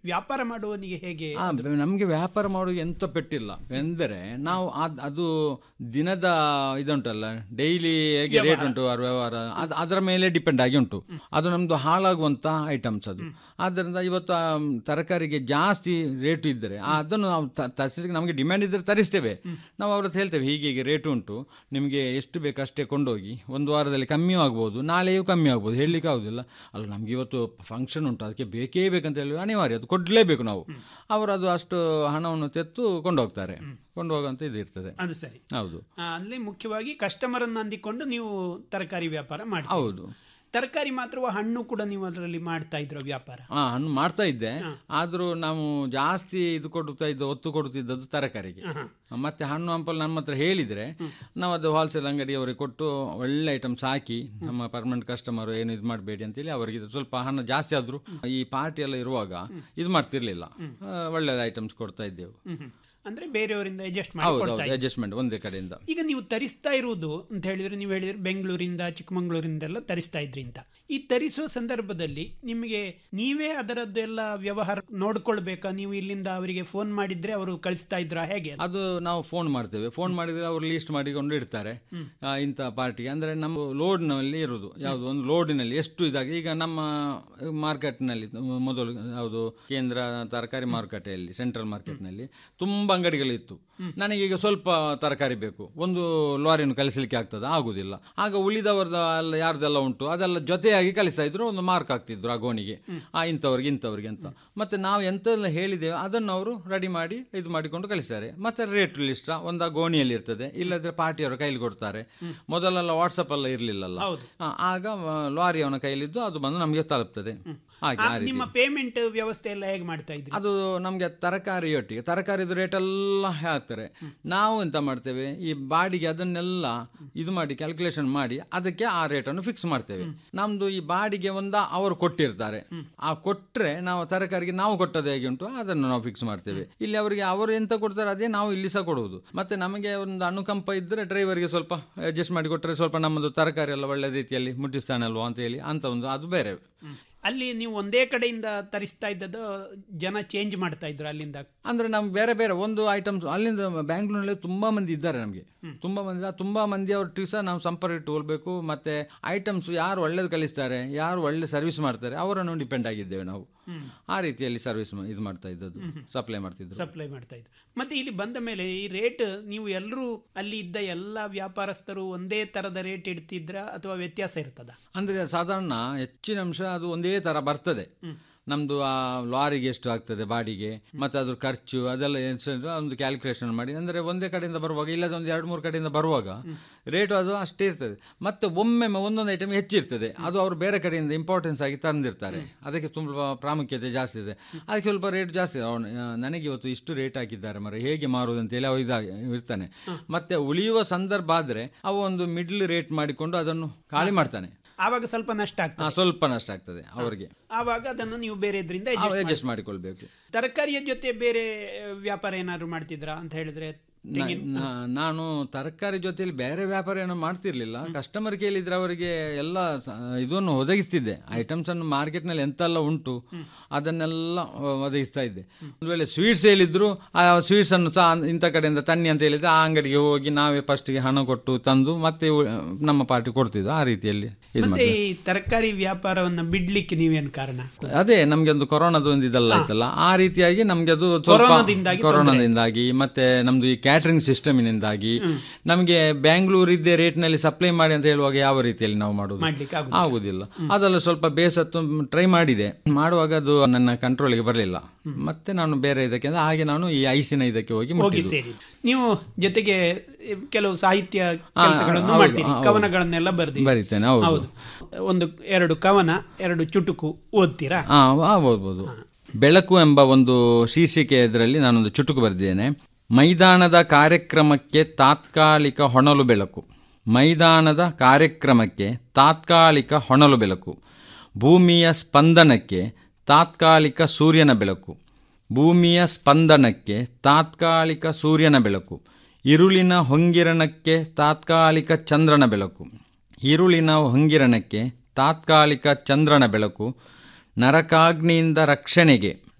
ವ್ಯಾಪಾರ ಮಾಡುವವನಿಗೆ ಹೇಗೆ ಆ, ಬ- ನಮ್ಗೆ ವ್ಯಾಪಾರ ಮಾಡುವ ಎಂತ ಪೆಟ್ಟಿಲ್ಲ ಎಂದರೆ ನಾವು ಅದ್- ಅದು ದಿನದ ಇದುಂಟಲ್ಲ ಡೈಲಿ ಹೇಗೆ ರೇಟ್ ಉಂಟು ಅವ್ರ ವ್ಯವಹಾರ ಅದು ಅದರ ಮೇಲೆ ಡಿಪೆಂಡ್ ಆಗಿ ಉಂಟು ಅದು ನಮ್ದು ಹಾಳಾಗುವಂತ ಐಟಮ್ಸ್ ಅದು ಆದ್ದರಿಂದ ಇವತ್ತು ಆ, ತರಕಾರಿಗೆ ಜಾಸ್ತಿ ರೇಟ್ ಇದ್ದರೆ ಆ, ಅದನ್ನು ನಾವು ತ- ತರಿಸ್ಲಿಕ್ಕೆ ನಮಗೆ ಡಿಮ್ಯಾಂಡ್ ಇದ್ದರೆ ತರಿಸ್ತೇವೆ ನಾವು ಅವ್ರ ಹತ್ರ ಹೇಳ್ತೇವೆ ಹೀಗೆ ಹೀಗೆ ರೇಟ್ ಉಂಟು ನಿಮಗೆ ಎಷ್ಟು ಬೇಕು ಅಷ್ಟೇ ಕೊಂಡೋಗಿ ಒಂದು ವಾರದಲ್ಲಿ ಕಮ್ಮಿಯೂ ಆಗ್ಬೋದು ನಾಳೆಯೂ ಕಮ್ಮಿ ಆಗ್ಬೋದು ಹೇಳಲಿಕ್ಕೆ ಆಗೋದಿಲ್ಲ ಅಲ್ಲ ನಮ್ಗೆ ಇವತ್ತು ಫಂಕ್ಷನ್ ಉಂಟು ಅದಕ್ಕೆ ಬೇಕೇ ಬೇಕಂತ ಹೇಳಿ ಅನಿವಾರ್ಯ ಅದು ಕೊಡಲೇಬೇಕು ನಾವು ಅವರು ಅದು ಅಷ್ಟು ಹಣವನ್ನು ತೆತ್ತು ಕೊಂಡೋಗ್ತಾರೆ ಕೊಂಡೋಗುವಂತ ಇದು ಇರ್ತದೆ ಅದು ಸರಿ ಹೌದು ಆ, ಅಲ್ಲಿ ಮುಖ್ಯವಾಗಿ ಕಸ್ಟಮರ್ ಅನ್ನು ಅಂದಿಕೊಂಡು ನೀವು ತರಕಾರಿ ವ್ಯಾಪಾರ ಮಾಡಿ ಹೌದು ತರಕಾರಿ ಮಾತ್ರವ ಹಣ್ಣು ಕೂಡ ನೀವು ಅದರಲ್ಲಿ ಮಾಡ್ತಾ ಇದ್ರ ವ್ಯಾಪಾರ ಹಾ ಹಣ್ಣು ಮಾಡ್ತಾ ಇದ್ದೆ ಆದರೂ ನಾವು ಜಾಸ್ತಿ ಇದು ಕೊಡ್ತಾ ಇದ್ದ ಒತ್ತು ಕೊಡುತ್ತಿದ್ದದ್ದು ತರಕಾರಿಗೆ ಮತ್ತೆ ಹಣ್ಣು ಹಂಪಲು ನಮ್ಮ ಹತ್ರ ಹೇಳಿದ್ರೆ ನಾವು ಅದು ಹೋಲ್ಸೇಲ್ ಅಂಗಡಿಯವರಿಗೆ ಕೊಟ್ಟು ಒಳ್ಳೆ ಐಟಮ್ಸ್ ಹಾಕಿ ನಮ್ಮ ಪರ್ಮನೆಂಟ್ ಕಸ್ಟಮರ್ ಏನು ಇದು ಮಾಡಬೇಡಿ ಅಂತೇಳಿ ಅವರಿಗೆ ಇದು ಸ್ವಲ್ಪ ಹಣ ಜಾಸ್ತಿ ಆದರೂ ಈ ಪಾರ್ಟಿ ಎಲ್ಲ ಇರುವಾಗ ಇದು ಮಾಡ್ತಿರ್ಲಿಲ್ಲ ಆ, ಒಳ್ಳೆ ಐಟಮ್ಸ್ ಕೊಡ್ತಾ ಇದ್ದೆವು ಹ್ಮ್. ಅಂದ್ರೆ ಬೇರೆಯವರಿಂದ ಅಡ್ಜಸ್ಟ್ ಮಾಡಿ ಹೌದು ಕೊಡ್ತಾ ಹೌದು ಇದ್ದೀರಿ. ಅಡ್ಜಸ್ಟ್ಮೆಂಟ್ ಒಂದೇ ಕಡೆಯಿಂದ ಈಗ ನೀವು ತರಿಸ್ತಾ ಇರುವುದು ಅಂತ ಹೇಳಿದ್ರೆ ನೀವು ಹೇಳಿದ್ರೆ ಬೆಂಗಳೂರಿಂದ ಚಿಕ್ಕಮಂಗ್ಳೂರಿಂದೆಲ್ಲ ತರಿಸ್ತಾ ಇದ್ರಿ ಅಂತ ಈ ತರಿಸುವ ಸಂದರ್ಭದಲ್ಲಿ ನಿಮಗೆ ನೀವೇ ಅದರದ್ದೆಲ್ಲ ವ್ಯವಹಾರ ನೋಡ್ಕೊಳ್ಬೇಕಾ ನೀವು ಇಲ್ಲಿಂದ ಅವರಿಗೆ ಫೋನ್ ಮಾಡಿದ್ರೆ ಅವರು ಕಳಿಸ್ತಾ ಇದ್ರ ಹೇಗೆ ಅದು? ಅದು ನಾವು ಫೋನ್ ಮಾಡ್ತೇವೆ ಫೋನ್ ಮಾಡಿದ್ರೆ ಅವರು ಲೀಸ್ಟ್ ಮಾಡಿಕೊಂಡು ಇಡ್ತಾರೆ ಆ, ಇಂಥ ಪಾರ್ಟಿಗೆ ಅಂದರೆ ನಮ್ಮ ಲೋಡ್ನಲ್ಲಿ ಇರೋದು ಯಾವುದು ಒಂದು ಲೋಡಿನಲ್ಲಿ ಎಷ್ಟು ಇದಾಗಿ ಈಗ ನಮ್ಮ ಮಾರ್ಕೆಟ್ನಲ್ಲಿ ಮೊದಲು ಯಾವುದು ಕೇಂದ್ರ ತರಕಾರಿ ಮಾರುಕಟ್ಟೆಯಲ್ಲಿ ಸೆಂಟ್ರಲ್ ಮಾರ್ಕೆಟ್ನಲ್ಲಿ ತುಂಬ ಅಂಗಡಿಗಳಿತ್ತು ನನಗೀಗ ಸ್ವಲ್ಪ ತರಕಾರಿ ಬೇಕು ಒಂದು ಲಾರಿಯನ್ನು ಕಳಿಸಲಿಕ್ಕೆ ಆಗ್ತದ ಆಗುದಿಲ್ಲ ಆಗ ಉಳಿದವರದ ಎಲ್ಲ ಯಾರ್ದೆಲ್ಲ ಉಂಟು ಅದೆಲ್ಲ ಜೊತೆಯಾಗಿ ಕಳಿಸ್ತಾ ಇದ್ರು ಒಂದು ಮಾರ್ಕ್ ಆಗ್ತಿದ್ರು ಆ ಗೋಣಿಗೆ ಆ ಇಂಥವ್ರಿಗೆ ಇಂಥವ್ರಿಗೆ ಅಂತ ಮತ್ತೆ ನಾವು ಎಂತೆಲ್ಲ ಹೇಳಿದ್ದೇವೆ ಅದನ್ನು ಅವರು ರೆಡಿ ಮಾಡಿ ಇದು ಮಾಡಿಕೊಂಡು ಕಳಿಸ್ತಾರೆ ಮತ್ತೆ ರೇಟ್ ಲಿಸ್ಟ್ ಒಂದು ಆ ಗೋಣಿಯಲ್ಲಿ ಇರ್ತದೆ ಇಲ್ಲದ್ರೆ ಪಾರ್ಟಿಯವರ ಕೈಲಿ ಕೊಡ್ತಾರೆ ಮೊದಲೆಲ್ಲ ವಾಟ್ಸಪ್ ಎಲ್ಲ ಇರಲಿಲ್ಲಲ್ಲ ಆಗ ಆ, ಲಾರಿಯವನ ಕೈಲಿದ್ದು ಅದು ಬಂದು ನಮಗೆ ತಲುಪ್ತದೆ ಹಾಗೆ ಆ, ಆ ರೀತಿ ನಿಮ್ಮ ಪೇಮೆಂಟ್ ವ್ಯವಸ್ಥೆ ಎಲ್ಲ ಹೇಗೆ ಮಾಡ್ತಾ ಇದ್ರಿ ಅದು ನಮಗೆ ತರಕಾರಿ ಒಟ್ಟಿಗೆ ತರಕಾರಿದು ರೇಟ್ ಎಲ್ಲ ಹಾಕ್ತಾರೆ ನಾವು ಎಂತ ಮಾಡ್ತೇವೆ ಈ ಬಾಡಿಗೆ ಅದನ್ನೆಲ್ಲ ಇದು ಮಾಡಿ ಕ್ಯಾಲ್ಕುಲೇಷನ್ ಮಾಡಿ ಅದಕ್ಕೆ ಆ ರೇಟನ್ನು ಫಿಕ್ಸ್ ಮಾಡ್ತೇವೆ ನಮ್ದು ಈ ಬಾಡಿಗೆ ಒಂದ ಅವರು ಕೊಟ್ಟಿರ್ತಾರೆ ಆ ಕೊಟ್ರೆ ನಾವು ತರಕಾರಿಗೆ ನಾವು ಕೊಟ್ಟದ್ದು ಹೇಗೆ ಉಂಟು ಅದನ್ನು ನಾವು ಫಿಕ್ಸ್ ಮಾಡ್ತೇವೆ ಇಲ್ಲಿ ಅವರಿಗೆ ಅವರು ಎಂತ ಕೊಡ್ತಾರೆ ಅದೇ ನಾವು ಇಲ್ಲಿ ಸಹ ಕೊಡುವುದು ಮತ್ತೆ ನಮಗೆ ಒಂದು ಅನುಕಂಪ ಇದ್ದರೆ ಡ್ರೈವರ್ಗೆ ಸ್ವಲ್ಪ ಅಡ್ಜಸ್ಟ್ ಮಾಡಿ ಕೊಟ್ಟರೆ ಸ್ವಲ್ಪ ನಮ್ಮದು ತರಕಾರಿ ಎಲ್ಲ ಒಳ್ಳೆ ರೀತಿಯಲ್ಲಿ ಮುಟ್ಟಿಸ್ತಾನೆ ಅಲ್ವಾ ಅಂತ ಹೇಳಿ ಅಂತ ಒಂದು ಅದು ಬೇರೆ ಅಲ್ಲಿ ನೀವು ಒಂದೇ ಕಡೆಯಿಂದ ತರಿಸ್ತಾ ಇದ್ದದ್ದು ಜನ ಚೇಂಜ್ ಮಾಡ್ತಾ ಇದ್ರು ಅಲ್ಲಿಂದ ಅಂದ್ರೆ ನಮ್ಗೆ ಬೇರೆ ಬೇರೆ ಒಂದು ಐಟಮ್ಸ್ ಅಲ್ಲಿಂದ ಬ್ಯಾಂಗ್ಳೂರಲ್ಲಿ ತುಂಬಾ ಮಂದಿ ಇದ್ದಾರೆ ನಮಗೆ ತುಂಬಾ ಮಂದಿ ಆ ತುಂಬಾ ಮಂದಿ ಅವ್ರೊಟ್ಟಿಗೆ ಸಹ ನಾವು ಸಂಪರ್ಕ ಇಟ್ಟುಕೊಳ್ಬೇಕು ಮತ್ತೆ ಐಟಮ್ಸ್ ಯಾರು ಒಳ್ಳೇದು ಕಲಿಸ್ತಾರೆ ಯಾರು ಒಳ್ಳೆ ಸರ್ವಿಸ್ ಮಾಡ್ತಾರೆ ಅವರನ್ನು ಡಿಪೆಂಡ್ ಆಗಿದ್ದೇವೆ ನಾವು ಆ ರೀತಿಯಲ್ಲಿ ಸರ್ವಿಸ್ ಇದು ಮಾಡ್ತಾ ಇದ್ದದ್ದು ಸಪ್ಲೈ ಮಾಡ್ತಿದ್ದು ಸಪ್ಲೈ ಮಾಡ್ತಾ ಇದ್ರು ಮತ್ತೆ ಇಲ್ಲಿ ಬಂದ ಮೇಲೆ ಈ ರೇಟ್ ನೀವು ಎಲ್ಲರೂ ಅಲ್ಲಿ ಇದ್ದ ಎಲ್ಲ ವ್ಯಾಪಾರಸ್ಥರು ಒಂದೇ ತರದ ರೇಟ್ ಇಡ್ತಿದ್ರ ಅಥವಾ ವ್ಯತ್ಯಾಸ ಇರ್ತದ ಅಂದ್ರೆ ಸಾಧಾರಣ ಹೆಚ್ಚಿನ ಅಂಶ ಅದು ಒಂದೇ ತರ ಬರ್ತದೆ ನಮ್ದು ಆ ಲಾರಿಗೆ ಎಷ್ಟು ಆಗ್ತದೆ ಬಾಡಿಗೆ ಮತ್ತೆ ಅದ್ರ ಖರ್ಚು ಅದೆಲ್ಲ ಎಷ್ಟು ಅಂತ ಒಂದು ಕ್ಯಾಲ್ಕುಲೇಷನ್ ಮಾಡಿ ಅಂದ್ರೆ ಒಂದೇ ಕಡೆಯಿಂದ ಬರುವಾಗ ಇಲ್ಲದ ಒಂದು ಎರಡು ಮೂರು ಕಡೆಯಿಂದ ಬರುವಾಗ ರೇಟು ಅದು ಅಷ್ಟೇ ಇರ್ತದೆ ಮತ್ತೆ ಒಮ್ಮೊಮ್ಮೆ ಒಂದೊಂದು ಐಟಮ್ ಹೆಚ್ಚಿರ್ತದೆ ಅದು ಅವರು ಬೇರೆ ಕಡೆಯಿಂದ ಇಂಪಾರ್ಟೆನ್ಸ್ ಆಗಿ ತಂದಿರ್ತಾರೆ ಅದಕ್ಕೆ ತುಂಬ ಪ್ರಾಮುಖ್ಯತೆ ಜಾಸ್ತಿ ಇದೆ ಅದಕ್ಕೆ ಸ್ವಲ್ಪ ರೇಟ್ ಜಾಸ್ತಿ ಇದೆ ಅವನು ನನಗೆ ಇವತ್ತು ಇಷ್ಟು ರೇಟ್ ಹಾಕಿದ್ದಾರೆ ಮರ ಹೇಗೆ ಮಾರುವುದು ಅಂತೇಳಿ ಅವ ಇದಾಗಿ ಇರ್ತಾನೆ ಮತ್ತೆ ಉಳಿಯುವ ಸಂದರ್ಭ ಆದ್ರೆ ಅವ ಒಂದು ಮಿಡ್ಲ್ ರೇಟ್ ಮಾಡಿಕೊಂಡು ಅದನ್ನು ಖಾಲಿ ಮಾಡ್ತಾನೆ ಆವಾಗ ಸ್ವಲ್ಪ ನಷ್ಟ ಆಗ್ತದೆ ಆ, ಸ್ವಲ್ಪ ನಷ್ಟ ಆಗ್ತದೆ ಅವರಿಗೆ ಆವಾಗ ಅದನ್ನು ನೀವು ಬೇರೆ ಇದರಿಂದ ಅಡ್ಜಸ್ಟ್ ಮಾಡಿಕೊಳ್ಬೇಕು ತರಕಾರಿಯ ಜೊತೆ ಬೇರೆ ವ್ಯಾಪಾರ ಏನಾದ್ರು ಮಾಡ್ತಿದ್ರಾ ಅಂತ ಹೇಳಿದ್ರೆ ನ- ನ- ನಾನು ತರಕಾರಿ ಜೊತೆಲಿ ಬೇರೆ ವ್ಯಾಪಾರ ಏನೋ ಮಾಡ್ತಿರ್ಲಿಲ್ಲ ಕಸ್ಟಮರ್ ಕೇಳಿದ್ರೆ ಅವರಿಗೆ ಎಲ್ಲ ಸ- ಇದನ್ನು ಒದಗಿಸ್ತಿದ್ದೆ ಐಟಮ್ಸ್ ಅನ್ನು ಮಾರ್ಕೆಟ್ನಲ್ಲಿ ಎಂತೆಲ್ಲ ಉಂಟು ಅದನ್ನೆಲ್ಲ ಒ- ಒದಗಿಸ್ತಾ ಇದ್ದೆ ಒಂದು ವೇಳೆ ಸ್ವೀಟ್ಸ್ ಹೇಳಿದ್ರು ಆ ಸ್ವೀಟ್ಸ್ ಅನ್ನು ಸಹ ಇಂಥ ಕಡೆಯಿಂದ ತನ್ನಿ ಅಂತ ಹೇಳಿದ್ರೆ ಆ ಅಂಗಡಿಗೆ ಹೋಗಿ ನಾವೇ ಫಸ್ಟ್ಗೆ ಹಣ ಕೊಟ್ಟು ತಂದು ಮತ್ತೆ ಉ- ನಮ್ಮ ಪಾರ್ಟಿ ಕೊಡ್ತಿದ್ವು ಆ ರೀತಿಯಲ್ಲಿ ಇದು ಮತ್ತೆ ಮಾಡ್ತೇವೆ ಈ ತರಕಾರಿ ವ್ಯಾಪಾರವನ್ನ ಬಿಡ್ಲಿಕ್ಕೆ ನೀವೇನು ಕಾರಣ ಅದೇ ನಮ್ಗೆ ಒಂದು ಕೊರೋನಾದ ಒಂದು ಇದೆಲ್ಲ ಆಯ್ತಲ್ಲ ಆ ರೀತಿಯಾಗಿ ನಮ್ಗೆ ಅದು ಸ್ವಲ್ಪ ಕೊರೋನಾದಿಂದಾಗಿ ತೊಂದ್ರೆ ಕೊರೋನಾದಿಂದಾಗಿ ಮತ್ತೆ ನಮ್ದು ಈ ಕ್ಯಾಟರಿಂಗ್ ಸಿಸ್ಟಮಿನಿಂದಾಗಿ ನಮಗೆ ಬ್ಯಾಂಗ್ಳೂರ್ ಇದ್ದೇ ರೇಟ್ನಲ್ಲಿ ಸಪ್ಲೈ ಮಾಡಿ ಅಂತ ಹೇಳುವಾಗ ಯಾವ ರೀತಿಯಲ್ಲಿ ನಾವು ಮಾಡೋದು ಮಾಡ್ಲಿಕ್ಕೆ ಆಗುದಿಲ್ಲ ಅದೆಲ್ಲ ಸ್ವಲ್ಪ ಬೇಸತ್ತು ಟ್ರೈ ಮಾಡಿದೆ ಮಾಡುವಾಗ ಅದು ನನ್ನ ಕಂಟ್ರೋಲ್ಗೆ ಬರಲಿಲ್ಲ ಮತ್ತೆ ನಾನು ಬೇರೆ ಇದಕ್ಕೆ ಅಂದ್ರೆ ಹಾಗೆ ನಾನು ಈ ಐಸಿನ ಇದಕ್ಕೆ ಹೋಗಿ ಹೋಗಿ ಮುಟ್ಟಿದ್ದು. ಸೇರಿ ನೀವು ಜೊತೆಗೆ ಕೆಲವು ಸಾಹಿತ್ಯ ಹಾ, ಕೆಲಸಗಳನ್ನು ಹೌದು, ಮಾಡ್ತೀರಿ ಹೌದು. ಕವನಗಳನ್ನೆಲ್ಲ ಬರ್ದಿ ಬರಿತೇನೆ, ಹೌದು. ಒಂದು ಎರಡು ಕವನ ಎರಡು ಚುಟುಕು ಓದ್ತೀರಾ ಹಾ ಓದ್ಬೋದು ಬೆಳಕು ಎಂಬ ಒಂದು ಶೀರ್ಷಿಕೆ ಇದರಲ್ಲಿ ನಾನೊಂದು ಚುಟುಕು ಬರೆದಿದ್ದೇನೆ ಮೈದಾನದ ಕಾರ್ಯಕ್ರಮಕ್ಕೆ ತಾತ್ಕಾಲಿಕ ಹೊನಲು ಬೆಳಕು ಮೈದಾನದ ಕಾರ್ಯಕ್ರಮಕ್ಕೆ ತಾತ್ಕಾಲಿಕ ಹೊನಲು ಬೆಳಕು ಭೂಮಿಯ ಸ್ಪಂದನಕ್ಕೆ ತಾತ್ಕಾಲಿಕ ಸೂರ್ಯನ ಬೆಳಕು ಭೂಮಿಯ ಸ್ಪಂದನಕ್ಕೆ ತಾತ್ಕಾಲಿಕ ಸೂರ್ಯನ ಬೆಳಕು ಇರುಳಿನ ಹೊಂಗಿರಣಕ್ಕೆ ತಾತ್ಕಾಲಿಕ ಚಂದ್ರನ ಬೆಳಕು ಇರುಳಿನ ಹೊಂಗಿರಣಕ್ಕೆ ತಾತ್ಕಾಲಿಕ ಚಂದ್ರನ ಬೆಳಕು ನರಕಾಗ್ನಿಯಿಂದ ರಕ್ಷಣೆಗೆ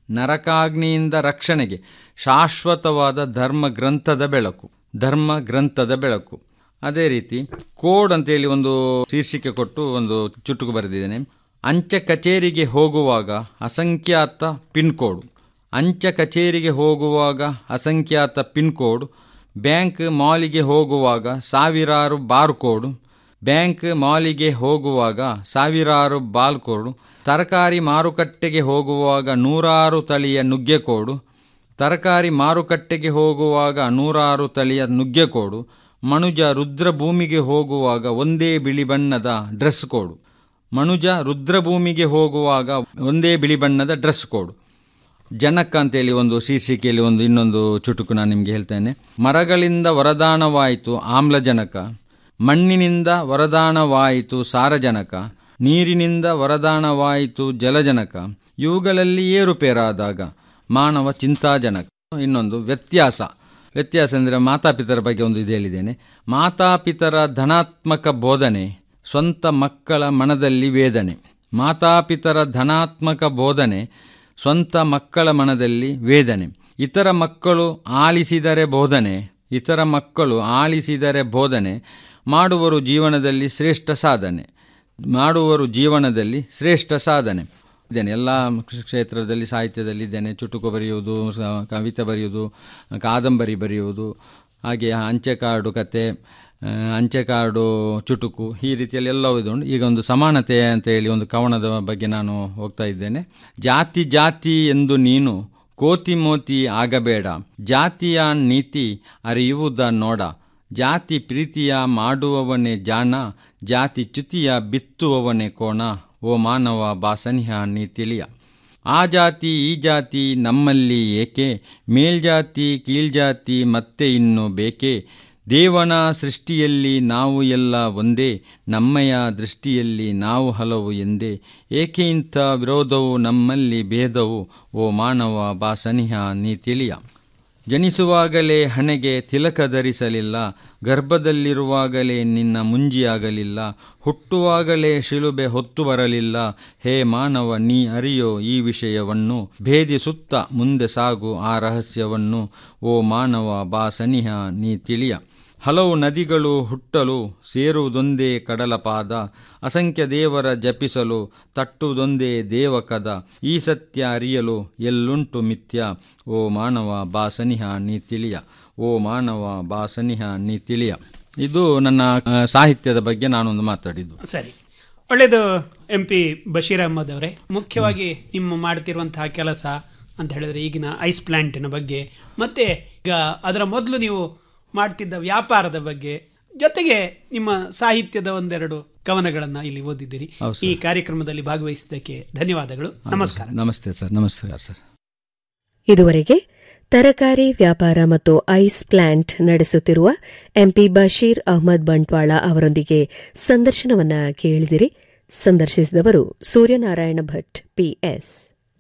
ನರಕಾಗ್ನಿಯಿಂದ ರಕ್ಷಣೆಗೆ ಶಾಶ್ವತವಾದ ಧರ್ಮ ಗ್ರಂಥದ ಬೆಳಕು ಧರ್ಮ ಗ್ರಂಥದ ಬೆಳಕು ಅದೇ ರೀತಿ ಕೋಡ್ ಅಂತೇಳಿ ಒಂದು ಶೀರ್ಷಿಕೆ ಕೊಟ್ಟು ಒಂದು ಚುಟುಕು ಬರೆದಿದ್ದೇನೆ ಅಂಚೆ ಕಚೇರಿಗೆ ಹೋಗುವಾಗ ಅಸಂಖ್ಯಾತ ಪಿನ್ ಕೋಡ್ ಅಂಚೆ ಕಚೇರಿಗೆ ಹೋಗುವಾಗ ಅಸಂಖ್ಯಾತ ಪಿನ್ ಕೋಡ್ ಬ್ಯಾಂಕ್ ಮಾಲಿಗೆ ಹೋಗುವಾಗ ಸಾವಿರಾರು ಬಾರ್ ಕೋಡ್ ಬ್ಯಾಂಕ್ ಮಾಲಿಗೆ ಹೋಗುವಾಗ ಸಾವಿರಾರು ಬಾಲ್ ಕೋಡು ತರಕಾರಿ ಮಾರುಕಟ್ಟೆಗೆ ಹೋಗುವಾಗ ನೂರಾರು ತಳಿಯ ನುಗ್ಗೆಕೋಡು ತರಕಾರಿ ಮಾರುಕಟ್ಟೆಗೆ ಹೋಗುವಾಗ ನೂರಾರು ತಳಿಯ ನುಗ್ಗೆಕೋಡು ಮನುಜ ರುದ್ರಭೂಮಿಗೆ ಹೋಗುವಾಗ ಒಂದೇ ಬಿಳಿ ಬಣ್ಣದ ಡ್ರೆಸ್ ಕೋಡು ಮನುಜ ರುದ್ರಭೂಮಿಗೆ ಹೋಗುವಾಗ ಒಂದೇ ಬಿಳಿ ಬಣ್ಣದ ಡ್ರೆಸ್ ಕೋಡು ಜನಕ ಅಂತೇಳಿ ಒಂದು ಶೀರ್ಷಿಕೆಯಲ್ಲಿ ಒಂದು ಇನ್ನೊಂದು ಚುಟುಕು ನಾನು ನಿಮಗೆ ಹೇಳ್ತೇನೆ ಮರಗಳಿಂದ ವರದಾನವಾಯಿತು ಆಮ್ಲಜನಕ ಮಣ್ಣಿನಿಂದ ವರದಾನವಾಯಿತು ಸಾರಜನಕ ನೀರಿನಿಂದ ವರದಾನವಾಯಿತು ಜಲಜನಕ ಇವುಗಳಲ್ಲಿ ಏರುಪೇರಾದಾಗ ಮಾನವ ಚಿಂತಾಜನಕ ಇನ್ನೊಂದು ವ್ಯತ್ಯಾಸ ವ್ಯತ್ಯಾಸ ಅಂದರೆ ಮಾತಾಪಿತರ ಬಗ್ಗೆ ಒಂದು ಇದು ಹೇಳಿದ್ದೇನೆ ಮಾತಾಪಿತರ ಧನಾತ್ಮಕ ಬೋಧನೆ ಸ್ವಂತ ಮಕ್ಕಳ ಮನದಲ್ಲಿ ವೇದನೆ ಮಾತಾಪಿತರ ಧನಾತ್ಮಕ ಬೋಧನೆ ಸ್ವಂತ ಮಕ್ಕಳ ಮನದಲ್ಲಿ ವೇದನೆ ಇತರ ಮಕ್ಕಳು ಆಲಿಸಿದರೆ ಬೋಧನೆ ಇತರ ಮಕ್ಕಳು ಆಲಿಸಿದರೆ ಬೋಧನೆ ಮಾಡುವರು ಜೀವನದಲ್ಲಿ ಶ್ರೇಷ್ಠ ಸಾಧನೆ ಮಾಡುವರು ಜೀವನದಲ್ಲಿ ಶ್ರೇಷ್ಠ ಸಾಧನೆ ಇದ್ದೇನೆ ಎಲ್ಲ ಕ್ಷೇತ್ರದಲ್ಲಿ ಸಾಹಿತ್ಯದಲ್ಲಿ ಇದ್ದೇನೆ ಚುಟುಕು ಬರೆಯುವುದು ಸ- ಕವಿತೆ ಬರೆಯುವುದು ಕಾದಂಬರಿ ಬರೆಯುವುದು ಹಾಗೆ ಅಂಚೆ ಕಾರ್ಡು ಕತೆ ಆ, ಅಂಚೆ ಕಾರ್ಡು ಚುಟುಕು ಈ ರೀತಿಯಲ್ಲಿ ಎಲ್ಲವೂ ಇದು ಉಂಟು ಈಗ ಒಂದು ಸಮಾನತೆ ಅಂತ ಹೇಳಿ ಒಂದು ಕವನದ ಬಗ್ಗೆ ನಾನು ಹೋಗ್ತಾ ಇದ್ದೇನೆ ಜಾತಿ ಜಾತಿ ಎಂದು ನೀನು ಕೋತಿ ಮೋತಿ ಆಗಬೇಡ ಜಾತಿಯ ನೀತಿ ಅರಿಯುವುದ ನೋಡ ಜಾತಿ ಪ್ರೀತಿಯ ಮಾಡುವವನೇ ಜಾಣ ಜಾತಿ ಚ್ಯುತಿಯ ಬಿತ್ತುವವನೇ ಕೋಣ ಓ ಮಾನವ ಬಾಸನಿಹ ನೀ ತಿಳಿಯ ಆ ಜಾತಿ ಈ ಜಾತಿ ನಮ್ಮಲ್ಲಿ ಏಕೆ ಮೇಲ್ಜಾತಿ ಕೀಳ್ಜಾತಿ ಮತ್ತೆ ಇನ್ನು ಬೇಕೆ ದೇವನ ಸೃಷ್ಟಿಯಲ್ಲಿ ನಾವು ಎಲ್ಲ ಒಂದೇ ನಮ್ಮಯ ದೃಷ್ಟಿಯಲ್ಲಿ ನಾವು ಹಲವು ಎಂದೇ ಏಕೆ ಇಂಥ ವಿರೋಧವು ನಮ್ಮಲ್ಲಿ ಭೇದವು ಓ ಮಾನವ ಬಾ ಸನಿಹ ನೀ ತಿಳಿಯ ಜನಿಸುವಾಗಲೇ ಹಣೆಗೆ ತಿಲಕ ಧರಿಸಲಿಲ್ಲ ಗರ್ಭದಲ್ಲಿರುವಾಗಲೇ ನಿನ್ನ ಮುಂಜಿಯಾಗಲಿಲ್ಲ ಹುಟ್ಟುವಾಗಲೇ ಶಿಲುಬೆ ಹೊತ್ತು ಬರಲಿಲ್ಲ ಹೇ ಮಾನವ ನೀ ಅರಿಯೋ ಈ ವಿಷಯವನ್ನು ಭೇದಿಸುತ್ತ ಮುಂದೆ ಸಾಗು ಆ ರಹಸ್ಯವನ್ನು ಓ ಮಾನವ ಬಾ ಸನಿಹ ನೀ ತಿಳಿಯ ಹಲವು ನದಿಗಳು ಹುಟ್ಟಲು ಸೇರುವುದೊಂದೇ ಕಡಲ ಪಾದ ಅಸಂಖ್ಯ ದೇವರ ಜಪಿಸಲು ತಟ್ಟುವುದೊಂದೇ ದೇವಕದ ಈ ಸತ್ಯ ಅರಿಯಲು ಎಲ್ಲುಂಟು ಮಿಥ್ಯ ಓ ಮಾನವ ಬಾ ಸನಿಹ ನೀ ತಿಳಿಯ ಓ ಮಾನವ ಬಾ ಸನಿಹ ನೀ ತಿಳಿಯ ಇದು ನನ್ನ ಆ, ಸಾಹಿತ್ಯದ ಬಗ್ಗೆ ನಾನೊಂದು ಮಾತಾಡಿದ್ದು ಸರಿ ಒಳ್ಳೆಯದು ಎಂ ಪಿ ಬಶೀರ್ ಅಹಮದ್ ಅವರೇ ಮುಖ್ಯವಾಗಿ ನಿಮ್ಮ ಮಾಡ್ತಿರುವಂತಹ ಕೆಲಸ ಅಂತ ಹೇಳಿದ್ರೆ ಈಗಿನ ಐಸ್ ಪ್ಲಾಂಟಿನ ಬಗ್ಗೆ ಮತ್ತೆ ಈಗ ಅದರ ಮೊದಲು ನೀವು ಮಾಡ್ತಿದ್ದ ವ್ಯಾಪಾರದ ಬಗ್ಗೆ ಜೊತೆಗೆ ನಿಮ್ಮ ಸಾಹಿತ್ಯದ ಒಂದೆರಡು ಕವನಗಳನ್ನು ಇಲ್ಲಿ ಓದಿದ್ದೀರಿ ಹೌದು ಈ ಕಾರ್ಯಕ್ರಮದಲ್ಲಿ ಭಾಗವಹಿಸಿದ್ದಕ್ಕೆ ಧನ್ಯವಾದಗಳು ನಮಸ್ಕಾರ ನಮಸ್ತೆ ಸರ್ ನಮಸ್ಕಾರ ಸರ್ ಇದುವರೆಗೆ ತರಕಾರಿ ವ್ಯಾಪಾರ ಮತ್ತು ಐಸ್ ಪ್ಲಾಂಟ್ ನಡೆಸುತ್ತಿರುವ ಎಂಪಿ ಬಶೀರ್ ಅಹ್ಮದ್ ಬಂಟ್ವಾಳ ಅವರೊಂದಿಗೆ ಸಂದರ್ಶನವನ್ನ ಕೇಳಿದಿರಿ ಸಂದರ್ಶಿಸಿದವರು ಸೂರ್ಯನಾರಾಯಣ ಭಟ್ ಪಿಎಸ್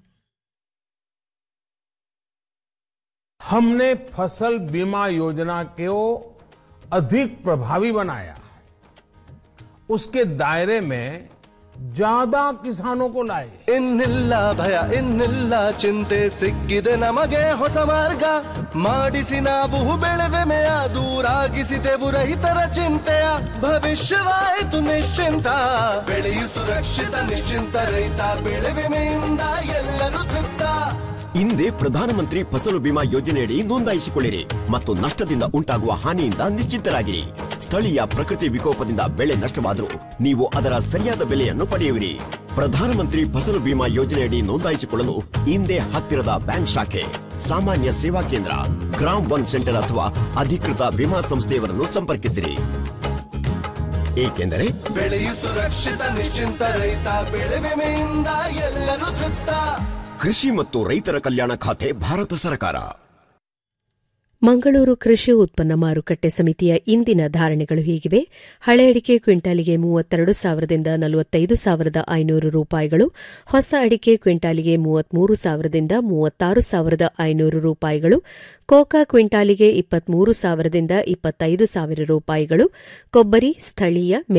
हमने फसल बीमा योजना को अधिक प्रभावी बनाया उसके दायरे में ज्यादा किसानों को लाए ಇನ್ನಿಲ್ಲ ಭಯ ಇನ್ನಿಲ್ಲ ಚಿಂತೆ ಸಿಕ್ಕಿದೆ ನಮಗೆ ಹೊಸ ಮಾರ್ಗ ಮಾಡಿಸಿ ನಾವು ಬೆಳೆವೆಮೆಯ ದೂರಾಗಿಸಿದೆವು ರೈತರ ಚಿಂತೆಯ ಭವಿಷ್ಯವಾಯಿತು ನಿಶ್ಚಿಂತ ಬೆಳೆಯು ಸುರಕ್ಷಿತ ನಿಶ್ಚಿಂತ ರೈತ ಬೆಳೆ ವಿಮೆಯಿಂದ ಎಲ್ಲರೂ ತೃಪ್ತ ಹಿಂದೆ ಪ್ರಧಾನಮಂತ್ರಿ ಫಸಲು ಬಿಮಾ ಯೋಜನೆಯಡಿ ನೋಂದಾಯಿಸಿಕೊಳ್ಳಿರಿ ಮತ್ತು ನಷ್ಟದಿಂದ ಉಂಟಾಗುವ ಹಾನಿಯಿಂದ ನಿಶ್ಚಿಂತರಾಗಿರಿ ಸ್ಥಳೀಯ ಪ್ರಕೃತಿ ವಿಕೋಪದಿಂದ ಬೆಳೆ ನಷ್ಟವಾದರೂ ನೀವು ಅದರ ಸರಿಯಾದ ಬೆಲೆಯನ್ನು ಪಡೆಯುವಿರಿ ಪ್ರಧಾನಮಂತ್ರಿ ಫಸಲು ಬಿಮಾ ಯೋಜನೆಯಡಿ ನೋಂದಾಯಿಸಿಕೊಳ್ಳಲು ಹಿಂದೆ ಹತ್ತಿರದ ಬ್ಯಾಂಕ್ ಶಾಖೆ ಸಾಮಾನ್ಯ ಸೇವಾ ಕೇಂದ್ರ ಗ್ರಾಮ್ ಒನ್ ಸೆಂಟರ್ ಅಥವಾ ಅಧಿಕೃತ ವಿಮಾ ಸಂಸ್ಥೆಯವರನ್ನು ಸಂಪರ್ಕಿಸಿರಿ ಏಕೆಂದರೆ ಬೆಳೆಯು ಸುರಕ್ಷಿತ ನಿಶ್ಚಿಂತ ರೈತ ಬೆಳೆ ವಿಮೆಯಿಂದ ಎಲ್ಲರೂ ತೃಪ್ತ ಕೃಷಿ ಮತ್ತು ರೈತರ ಕಲ್ಯಾಣ ಖಾತೆ ಭಾರತ ಸರ್ಕಾರ ಮಂಗಳೂರು ಕೃಷಿ ಉತ್ಪನ್ನ ಮಾರುಕಟ್ಟೆ ಸಮಿತಿಯ ಇಂದಿನ ಧಾರಣೆಗಳು ಹೀಗಿವೆ ಹಳೆ ಅಡಿಕೆ ಕ್ವಿಂಟಾಲಿಗೆ ಮೂವತ್ತೆರಡು ಸಾವಿರದಿಂದ ನಲವತ್ತೈದು ಸಾವಿರದ ಐನೂರು ರೂಪಾಯಿಗಳು ಹೊಸ ಅಡಿಕೆ ಕ್ವಿಂಟಾಲಿಗೆ ಮೂವತ್ಮೂರು ಸಾವಿರದಿಂದ ಮೂವತ್ತಾರು ಸಾವಿರದ ಐನೂರು ರೂಪಾಯಿಗಳು ಕೋಕಾ ಕ್ವಿಂಟಾಲಿಗೆ ಇಪ್ಪತ್ಮೂರು ಸಾವಿರದಿಂದ ಇಪ್ಪತ್ತೈದು ಸಾವಿರ ರೂಪಾಯಿಗಳು ಕೊಬ್ಬರಿ ಸ್ಥಳೀಯ ಮಿಲ್ಲಿಂಗ್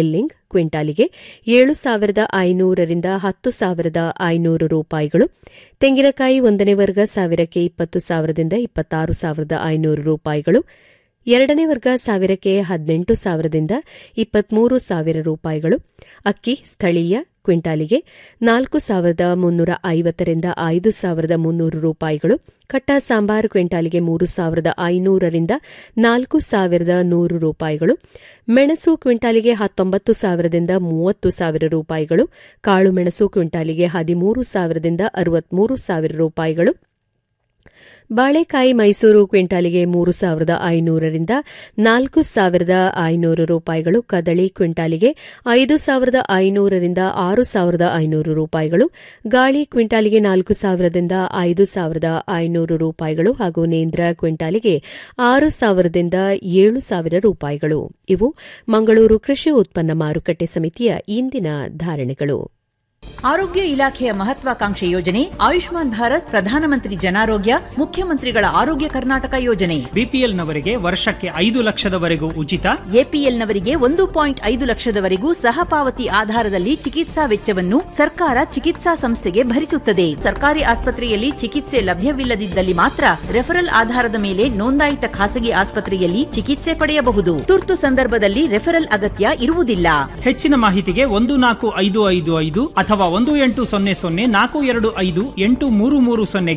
ಕ್ವಿಂಟಾಲಿಗೆ ಏಳು ಸಾವಿರದ ಐನೂರರಿಂದ ಹತ್ತು ಸಾವಿರದ ಐನೂರು ರೂಪಾಯಿಗಳು ತೆಂಗಿನಕಾಯಿ ಒಂದನೇ ವರ್ಗ ಸಾವಿರಕ್ಕೆ ಇಪ್ಪತ್ತು ಸಾವಿರದಿಂದ ಇಪ್ಪತ್ತಾರು ಸಾವಿರದ ಐನೂರು ರೂಪಾಯಿಗಳು ಎರಡನೇ ವರ್ಗ ಸಾವಿರಕ್ಕೆ ಹದಿನೆಂಟು ಸಾವಿರದಿಂದ ಇಪ್ಪತ್ಮೂರು ಸಾವಿರ ರೂಪಾಯಿಗಳು ಅಕ್ಕಿ ಸ್ಥಳೀಯ ಕ್ವಿಂಟಾಲಿಗೆ ನಾಲ್ಕು ಸಾವಿರದ ಮುನ್ನೂರ ಐವತ್ತರಿಂದ ಐದು ಸಾವಿರದ ಮುನ್ನೂರು ರೂಪಾಯಿಗಳು ಕಟ್ಟ ಸಾಂಬಾರ್ ಕ್ವಿಂಟಾಲಿಗೆ ಮೂರು ಸಾವಿರದ ಐನೂರರಿಂದ ನಾಲ್ಕು ಸಾವಿರದ ನೂರು ರೂಪಾಯಿಗಳು ಮೆಣಸು ಕ್ವಿಂಟಾಲಿಗೆ ಹತ್ತೊಂಬತ್ತು ಸಾವಿರದಿಂದ ಮೂವತ್ತು ಸಾವಿರ ರೂಪಾಯಿಗಳು ಕಾಳು ಮೆಣಸು ಕ್ವಿಂಟಾಲಿಗೆ ಹದಿಮೂರು ಸಾವಿರದಿಂದ ಅರವತ್ಮೂರು ಸಾವಿರ ರೂಪಾಯಿಗಳು ಬಾಳೆಕಾಯಿ ಮೈಸೂರು ಕ್ವಿಂಟಾಲಿಗೆ ಮೂರು ಸಾವಿರದ ಐನೂರರಿಂದ ನಾಲ್ಕು ಸಾವಿರದ ಐನೂರು ರೂಪಾಯಿಗಳು ಕದಳಿ ಕ್ವಿಂಟಾಲಿಗೆ ಐದು ಸಾವಿರದ ಐನೂರರಿಂದ ಆರು ಸಾವಿರದ ಐನೂರು ರೂಪಾಯಿಗಳು ಗಾಳಿ ಕ್ವಿಂಟಾಲಿಗೆ ನಾಲ್ಕು ಸಾವಿರದಿಂದ ಐದು ಸಾವಿರದ ಐನೂರು ರೂಪಾಯಿಗಳು ಹಾಗೂ ನೇಂದ್ರ ಕ್ವಿಂಟಾಲಿಗೆ ಆರು ಸಾವಿರದಿಂದ ಏಳು ಸಾವಿರ ರೂಪಾಯಿಗಳು ಇವು ಮಂಗಳೂರು ಕೃಷಿ ಉತ್ಪನ್ನ ಮಾರುಕಟ್ಟೆ ಸಮಿತಿಯ ಇಂದಿನ ಧಾರಣೆಗಳು ಆರೋಗ್ಯ ಇಲಾಖೆಯ ಮಹತ್ವಾಕಾಂಕ್ಷೆ ಯೋಜನೆ ಆಯುಷ್ಮಾನ್ ಭಾರತ್ ಪ್ರಧಾನಮಂತ್ರಿ ಜನಾರೋಗ್ಯ ಮುಖ್ಯಮಂತ್ರಿಗಳ ಆರೋಗ್ಯ ಕರ್ನಾಟಕ ಯೋಜನೆ ಬಿಪಿಎಲ್ನವರಿಗೆ ವರ್ಷಕ್ಕೆ ಐದು ಲಕ್ಷದವರೆಗೂ ಉಚಿತ ಎಪಿಎಲ್ನವರಿಗೆ ಒಂದು ಪಾಯಿಂಟ್ ಐದು ಲಕ್ಷದವರೆಗೂ ಸಹ ಪಾವತಿ ಆಧಾರದಲ್ಲಿ ಚಿಕಿತ್ಸಾ ವೆಚ್ಚವನ್ನು ಸರ್ಕಾರ ಚಿಕಿತ್ಸಾ ಸಂಸ್ಥೆಗೆ ಭರಿಸುತ್ತದೆ ಸರ್ಕಾರಿ ಆಸ್ಪತ್ರೆಯಲ್ಲಿ ಚಿಕಿತ್ಸೆ ಲಭ್ಯವಿಲ್ಲದಿದ್ದಲ್ಲಿ ಮಾತ್ರ ರೆಫರಲ್ ಆಧಾರದ ಮೇಲೆ ನೋಂದಾಯಿತ ಖಾಸಗಿ ಆಸ್ಪತ್ರೆಯಲ್ಲಿ ಚಿಕಿತ್ಸೆ ಪಡೆಯಬಹುದು ತುರ್ತು ಸಂದರ್ಭದಲ್ಲಿ ರೆಫರಲ್ ಅಗತ್ಯ ಇರುವುದಿಲ್ಲ ಹೆಚ್ಚಿನ ಮಾಹಿತಿಗೆ ಒಂದು ನಾಲ್ಕು ಐದು ಐದು ಐದು ಅಥವಾ ಒಂದು ಎಂಟು ಸೊನ್ನೆ ಸೊನ್ನೆ ನಾಲ್ಕು ಎರಡು ಐದು ಎಂಟು ಮೂರು ಮೂರು ಸೊನ್ನೆಗೆ